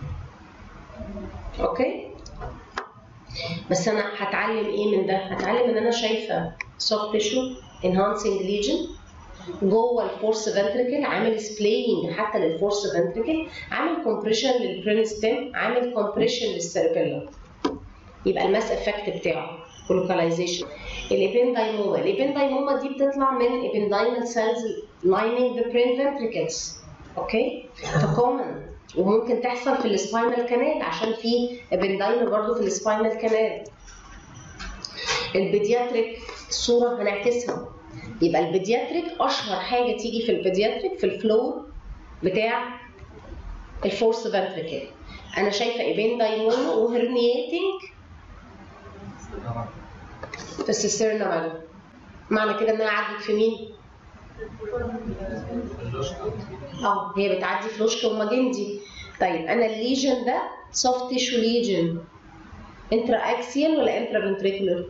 اوكي بس انا هتعلم ايه من ده هتعلم ان انا شايفه soft tissue enhancing lesion جوه الفورس فنتريكل عامل سبلاينج حتى للفورس فنتريكل عامل كومبريشن للبرينستين عامل كومبريشن للسيربيلم يبقى الماس افكت بتاعه واللوكاليزيشن الابندايموما الابندايموما دي بتطلع من ابندايمال سيلز lining the brain ventricles اوكي فكومن وممكن تحصل في السباينال كانال عشان في ابندايما برضو في السباينال كانال البيدياتريك الصوره هنعكسها يبقى البيدياتريك اشهر حاجه تيجي في البيدياتريك في الفلور بتاع الفورس فنتريكل انا شايفه ابندايموما وهرنياتنج في السيسترنا مالو معنى كده انها عدت في مين؟ اه هي بتعدي في لوشكا وماجندي طيب انا الليجن ده سوفت تيشو ليجن انترا اكسيال ولا انترا فنتريكولر؟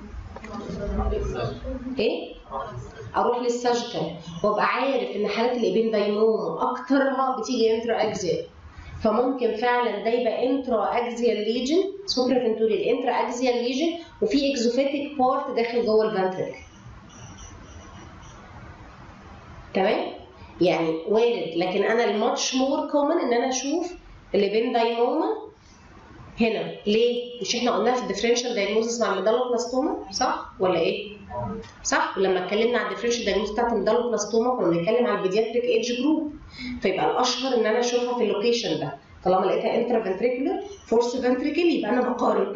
ايه؟ اروح للساجيتال وابقى عارف ان حالات الابندايموما اكترها بتيجي انترا اكسيال فممكن فعلا ده يبقى انترا اكزيال ليجن سوبرا فنتوريال انترا اكزيال ليجن وفي اكزوفيتيك بارت داخل جوه الفنتريكل تمام يعني وارد لكن انا الماتش مور كومن ان انا اشوف اللي بين دايموما هنا ليه؟ مش احنا قلناها في الديفرنشال دايجنوزس مع الميدالوبلاستوما صح ولا ايه؟ صح ولما اتكلمنا على الديفرنشال دايجنوزس بتاعت الميدالوبلاستوما كنا بنتكلم على البيدياتريك ايدج جروب فيبقى الاشهر ان انا اشوفها في اللوكيشن ده طالما لقيتها انترا فنتريكولر فورس فنتريكل يبقى انا بقارن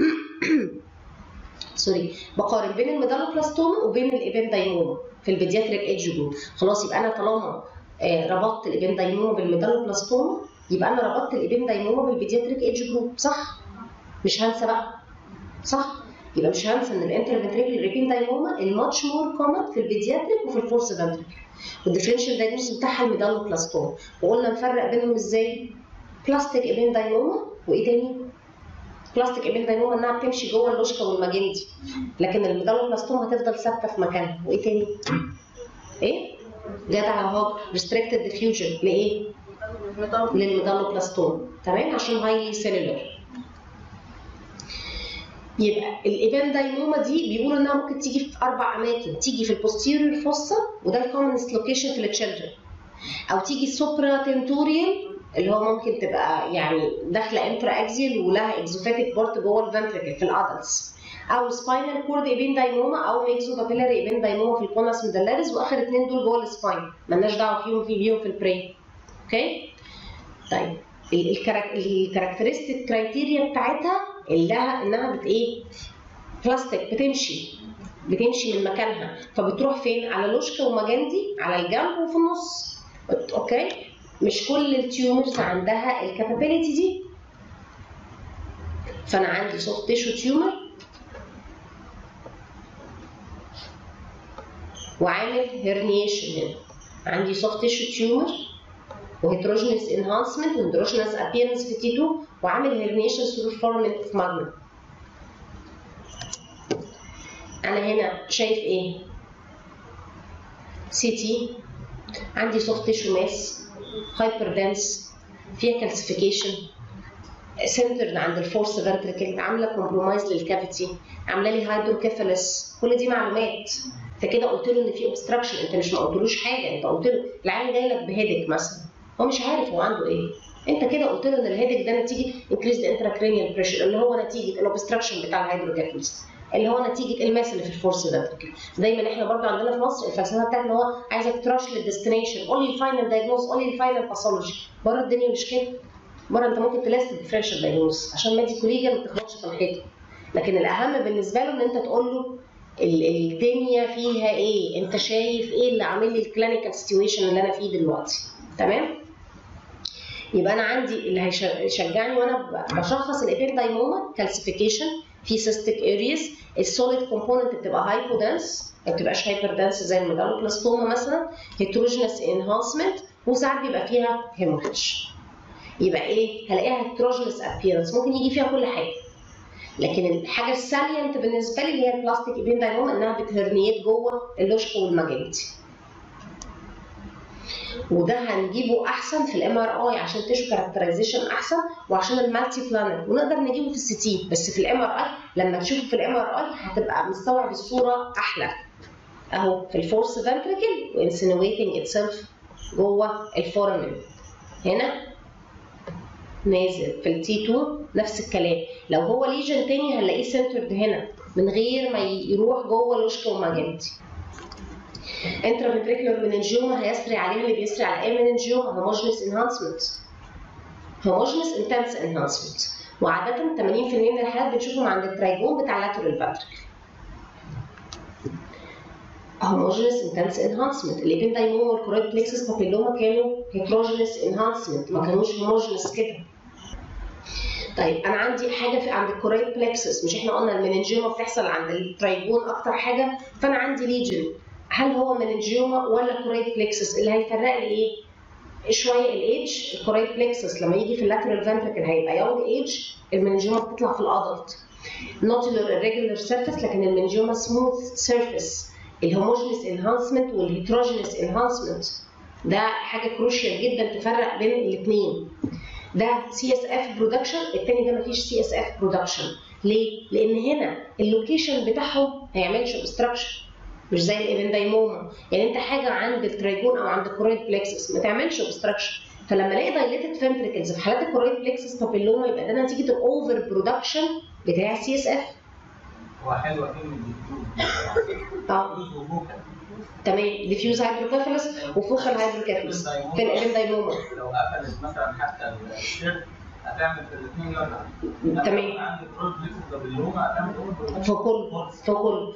سوري بقارن بين الميدالوبلاستوما وبين الابندايموما في البيدياتريك ايدج جروب خلاص يبقى انا طالما آه، ربطت الابندايموما بالميدالوبلاستوما يبقى انا ربطت الابندايموما بالبيدياتريك ايدج جروب صح مش هنسى بقى صح يبقى مش هنسى ان الانترا فنتريكل ابندايموما الماتش مور كومن في البيدياتريك وفي الفورس فنتريكل والديفرنشال دايجنوستس بتاعها الميدالوبلاستوما وقلنا نفرق بينهم ازاي بلاستيك ابندايموما وايه تاني بلاستيك ابندايموما انها بتمشي جوه اللوشكا والماجندي لكن الميدالوبلاستوما هتفضل ثابته في مكانها وايه تاني ايه جدع اهو ريستريكتد ديفيوجن لايه للميدالوبلاستوما تمام عشان هايلي سيلولر يبقى الابندايموما دي بيقولوا انها ممكن تيجي في اربع اماكن تيجي في البوستيريور فوسا وده الكومنست لوكيشن في التشيلدرن او تيجي سوبرا تنتوريال اللي هو ممكن تبقى يعني داخله انترا اكزيال ولها اكزوفاتيك بارت جوه الفنتريكل في الادلتس او سباينال كورد ابندايموما او ميكزو بابيلاري ابندايموما في الكونس ميدالاريس واخر اثنين دول جوه السباين مالناش دعوه فيهم في بيهم في البرين اوكي طيب الكاركترستيك كرايتيريا بتاعتها اللي انها بت ايه بلاستيك بتمشي بتمشي من مكانها فبتروح فين على لوشكا ومجندي على الجنب وفي النص اوكي مش كل التيومرز عندها الكابابيلتي دي فانا عندي سوفت تيشو تيومر وعامل هيرنيشن هنا عندي سوفت تيشو تيومر وهيتروجينس انهانسمنت وهيتروجينس ابيرنس في تي 2 وعامل هيرنيشن ثرو فورمنت في ماجنم انا هنا شايف ايه سي تي عندي سوفت تيشو ماس هايبر دنس فيها كالسيفيكيشن سنترد عند الفورس فنتريكل عامله كومبرومايز للكافيتي عامله لي هايدروكيفالس كل دي معلومات انت كده قلت له ان في اوبستراكشن انت مش ما قلتلوش حاجه انت قلت له العيان جاي لك بهيدك مثلا هو مش عارف هو عنده ايه انت كده قلت له ان الهيدك ده نتيجه انكريز انتراكرينيال بريشر اللي هو نتيجه الاوبستراكشن بتاع الهيدروكيفالس اللي هو نتيجه الماس اللي في الفورس فنتريكل دايما احنا برضه عندنا في مصر الفلسفه بتاعتنا هو عايزك تراش للديستنيشن قول لي الفاينل دايجنوز قول لي الفاينل باثولوجي بره الدنيا مش كده بره انت ممكن تلاست الديفرنشال دايجنوز عشان ميديكو ليجا ما تخبطش في الحيطه لكن الاهم بالنسبه له ان انت تقول له ال- الدنيا فيها ايه انت شايف ايه اللي عامل لي الكلينيكال سيتويشن اللي انا فيه دلوقتي تمام يبقى انا عندي اللي هيشجعني وانا ب- بشخص الابندايموما كالسيفيكيشن في سيستيك ارياز السوليد كومبوننت بتبقى هايبو دانس ما بتبقاش هايبر دانس زي الميدالوبلاستوما مثلا هيتروجينس انهانسمنت وساعات بيبقى فيها هيموريدج يبقى ايه هلاقيها هيتروجينس ابييرنس ممكن يجي فيها كل حاجه لكن الحاجه السالينت بالنسبه لي اللي هي البلاستيك ابندايموما انها بتهرنيت جوه اللوشكا والماجنتي وده هنجيبه احسن في الام ار اي عشان تشو كاركترايزيشن احسن وعشان المالتي بلانر ونقدر نجيبه في السي تي بس في الام ار اي لما تشوفه في الام ار اي هتبقى مستوعب الصوره احلى اهو في الفورس فنتريكل وانسينويتنج اتسيلف جوه الفورمن هنا نازل في التي 2 نفس الكلام لو هو ليجن تاني هنلاقيه سنترد هنا من غير ما يروح جوه الوشك وماجنتي انترافنتريكولار مننجيوما هيسري عليها اللي بيسري على اي مننجيوما هوموجنس انهانسمنت هوموجنس انتنس انهانسمنت وعادة 80% من الحالات بنشوفهم عند الترايجون بتاع اللاترال فانتركل homogeneous intense enhancement الابندايموما والكورويد بليكسس بابيلوما كانوا heterogeneous enhancement ما كانوش homogeneous كده طيب انا عندي حاجه في عند الكورويد بليكسس مش احنا قلنا المننجيوما بتحصل عند الترايجون اكتر حاجه فانا عندي ليجن هل هو مننجيوما ولا كورويد بليكسس اللي هيفرق لي ايه شويه الايدج الكورويد بليكسس لما يجي في اللاترال فانتركل هيبقى يونج ايدج المننجيوما بتطلع في الادلت نوتيلر irregular surface لكن المننجيوما سموث سيرفيس الهوموجينيس انهانسمنت والهيتروجينيس انهانسمنت ده حاجه كروشيال جدا تفرق بين الاثنين ده سي اس اف برودكشن الثاني ده مفيش سي اس اف برودكشن ليه؟ لان هنا اللوكيشن بتاعهم هيعملش اوبستراكشن مش زي الابندايموما يعني انت حاجه عند الترايجون او عند الكورويد بلكسس ما تعملش اوبستراكشن فلما الاقي دايليتد فنتريكلز في حالات الكورويد بلكسس بابيلوما يبقى ده نتيجه الاوفر برودكشن بتاع السي اس اف هو حلوه كلمه ديفيوز اه ديفيوز وفوكال تمام ديفيوز هايدروكافيلس وفوكال هايدروكافيلس في الابندايموما لو قفلت مثلا حتى الشيرت هتعمل في الاثنين يوجع تمام. عندك رود بليكس باللومه هتعمل اوفر في كل في كل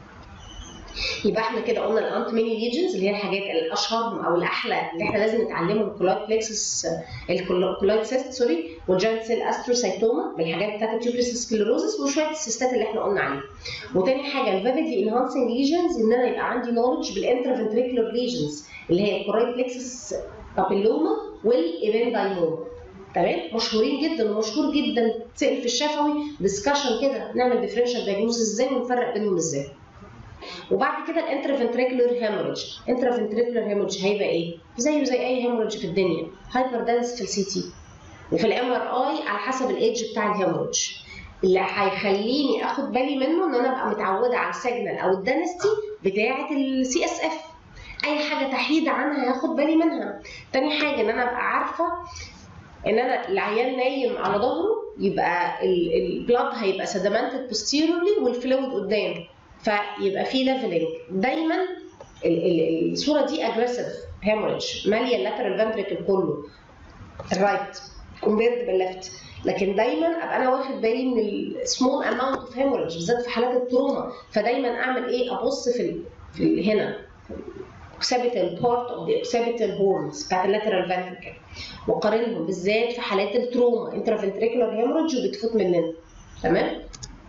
يبقى احنا كده قلنا الانت ميني ليجنز اللي هي الحاجات الاشهر او الاحلى اللي احنا لازم نتعلمهم الكولايد بلكسس الكولايد سيست سوري والجاينت سيل استروسايتوما بالحاجات بتاعت التيوبريس سكليروزس وشويه السيستات اللي احنا قلنا عليها. وتاني حاجه الفيفيدلي انهانسنج ليجنز ان انا يبقى عندي نولج بالانترفنتريكولار ليجنز اللي هي الكولايد بلكسس بابيلوما والايبندايموما. تمام مشهورين جدا ومشهور جدا تسال في الشفوي ديسكشن كده نعمل ديفرنشال دايجنوز ازاي ونفرق بينهم ازاي. وبعد كده الانترافنتريكولار هيموريدج انترافنتريكولار هيموريدج هيبقى ايه زيه زي اي هيموريدج في الدنيا هايبر دانس في السي تي وفي الام ار اي على حسب الايدج بتاع الهيموريدج اللي هيخليني اخد بالي منه ان انا ابقى متعوده على السيجنال او الدنستي بتاعه السي اس اف اي حاجه تحيد عنها هاخد بالي منها تاني حاجه ان انا ابقى عارفه ان انا العيان نايم على ظهره يبقى البلاد هيبقى سدمنتد بوستيرولي والفلويد قدام فيبقى في ليفلنج دايما ال- ال- الصوره دي اجريسيف هيموريدج ماليه اللاترال فنتريكل كله الرايت كومبيرد بالليفت لكن دايما ابقى انا واخد بالي من السمول اماونت اوف هيموريدج بالذات في حالات التروما فدايما اعمل ايه ابص في ال في ال هنا occipital part of the occipital horns بتاعت اللاترال فنتريكل وقارنهم بالذات في حالات التروما انترافنتريكولار هيموريدج وبتفوت مننا تمام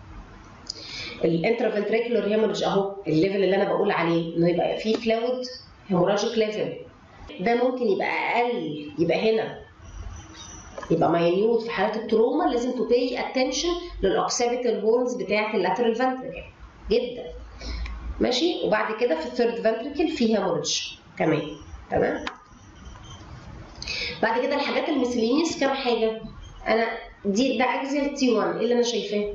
الانترافنتريكولار هيموريدج اهو الليفل اللي انا بقول عليه انه يبقى فيه فلويد هيموراجيك ليفل ده ممكن يبقى اقل يبقى هنا يبقى ماينيوت في حالات التروما لازم تو باي اتنشن للاوكسيبيتال هورنز بتاعه اللاترال فنتريكل جدا ماشي وبعد كده في الثيرد فنتريكل في هيموريدج كمان تمام بعد كده الحاجات الميسلينيس كام حاجه انا دي ده اكزيال تي 1 ايه اللي انا شايفاه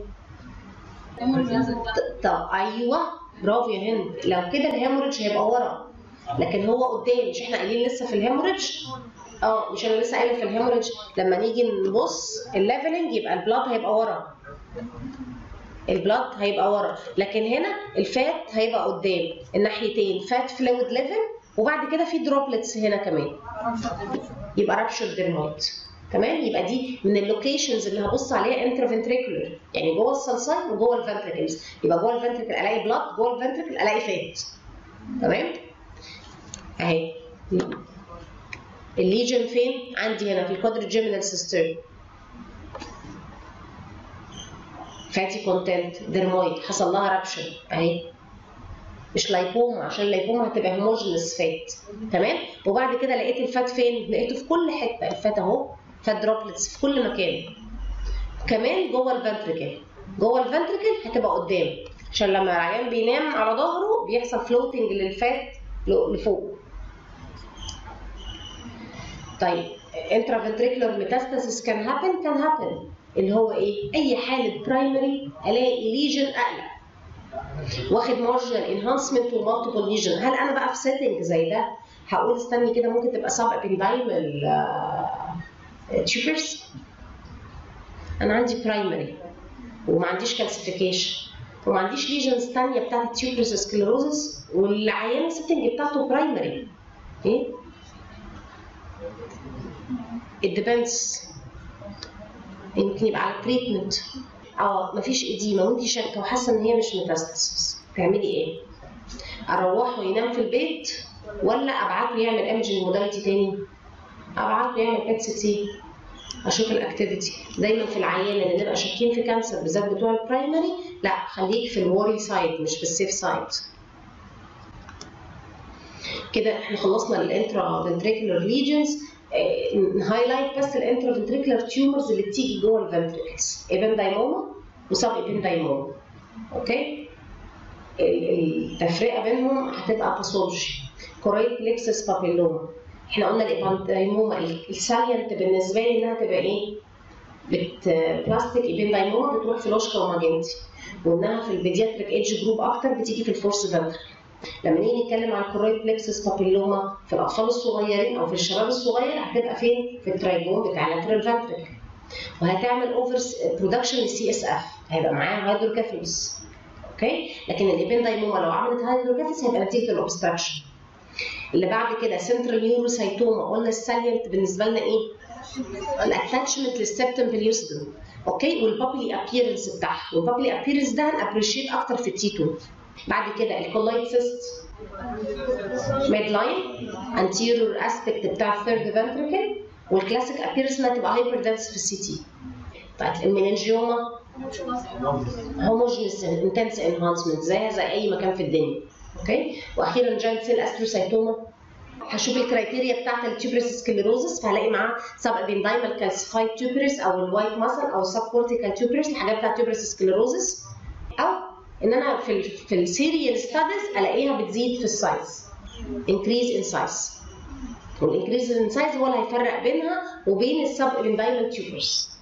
طب ايوه برافو يا هند لو كده الهيموريدج هيبقى ورا لكن هو قدام مش احنا قايلين لسه في الهيموريدج اه مش انا لسه قايله في الهيموريدج لما نيجي نبص الليفلنج يبقى البلاد هيبقى ورا البلاد هيبقى ورا لكن هنا الفات هيبقى قدام الناحيتين فات فلويد ليفل وبعد كده في دروبلتس هنا كمان يبقى رابشر ديرمويد تمام يبقى دي من اللوكيشنز اللي هبص عليها انترافنتريكولر يعني جوه الصلصال وجوه الفنتريكلز يبقى جوه الفنتريكل الاقي بلاد جوه الفنتريكل الاقي فات تمام اهي الليجن فين عندي هنا في الكوادر جيمينال سيستم فاتي كونتنت ديرمويد حصل لها رابشن اهي مش لايبوما عشان اللايبوما هتبقى هوموجينس فات تمام وبعد كده لقيت الفات فين لقيته في كل حته الفات اهو فات دروبلتس في كل مكان كمان جوه الفنتريكل جوه الفنتريكل هتبقى قدام عشان لما العيان بينام على ظهره بيحصل فلوتنج للفات لفوق طيب intraventricular metastasis can happen can happen اللي هو ايه اي حاله برايمري الاقي ليجن اقلق واخد مارجنال انهانسمنت ومالتيبل ليجن هل انا بقى في سيتنج زي ده هقول استني كده ممكن تبقى سب ابندايمال تيوبرز انا عندي برايمري وما عنديش كالسيفيكيشن وما عنديش ليجنز ثانيه بتاعت التيوبرس سكليروزس والعيان السيتنج بتاعته برايمري ايه it depends يمكن يبقى على التريتمنت اه مفيش اديمه وانت شاكه وحاسه ان هي مش ميتاستاسيس تعملي ايه؟ اروحه ينام في البيت ولا ابعته يعمل ايمجنج موداليتي تاني؟ ابعته يعمل بيت سي تي اشوف الاكتيفيتي دايما في العيان اللي نبقى شاكين في كانسر بالذات بتوع البرايمري لا خليك في الوري سايد مش في السيف سايد كده احنا خلصنا الانترا فنتريكولار ليجنز نهايلايت بس الانترا فنتريكولار تيومرز اللي بتيجي جوه الفنتريكلز ايبندايموما وسب ايبندايموما اوكي ال- التفرقه بينهم هتبقى باثولوجي كوريت بليكسس بابيلوما احنا قلنا الايبندايموما السالينت بالنسبه لي انها تبقى ايه؟ بت بلاستيك ايبندايموما بتروح في لوشكا وماجنتي وانها في البيدياتريك ايدج جروب اكتر بتيجي في الفورس فنتريكل لما نيجي نتكلم عن كوريت بلكسس بابيلوما في الاطفال الصغيرين او في الشباب الصغير هتبقى فين؟ في الترايجون بتاع اللاترال فنتريكل وهتعمل اوفر برودكشن للسي اس اف هيبقى معاها هيدروكافلس اوكي لكن الابندايموما لو عملت هيدروكافلس هيبقى نتيجه الاوبستراكشن اللي بعد كده سنترال نيوروسايتوما قلنا السالينت بالنسبه لنا ايه؟ الاتاتشمنت للسبتم بليوسيدوم اوكي والبابلي ابييرنس بتاعها والبابلي ابييرنس ده هنابريشيت اكتر في التي 2 بعد كده الكولايت سيست ميد لاين انتيريور اسبكت بتاع الثيرد فنتريكل والكلاسيك ابييرنس انها تبقى هايبر دنس في السي تي طيب المننجيوما هوموجينس انتنس انهانسمنت زيها زي اي مكان في الدنيا اوكي واخيرا جاينت سيل استروسايتوما هشوف الكرايتيريا بتاعت التيوبرس سكليروزس فهلاقي معاه سب ابندايمال كالسيفايد تيوبرس او الوايت ماسل او السب كورتيكال تيوبرس الحاجات بتاعت تيوبرس سكليروزس او ان انا في ال في السيريال ستاديز الاقيها بتزيد في السايز انكريز ان سايز والانكريز ان سايز هو اللي هيفرق بينها وبين السب ابندايمال تيوبرس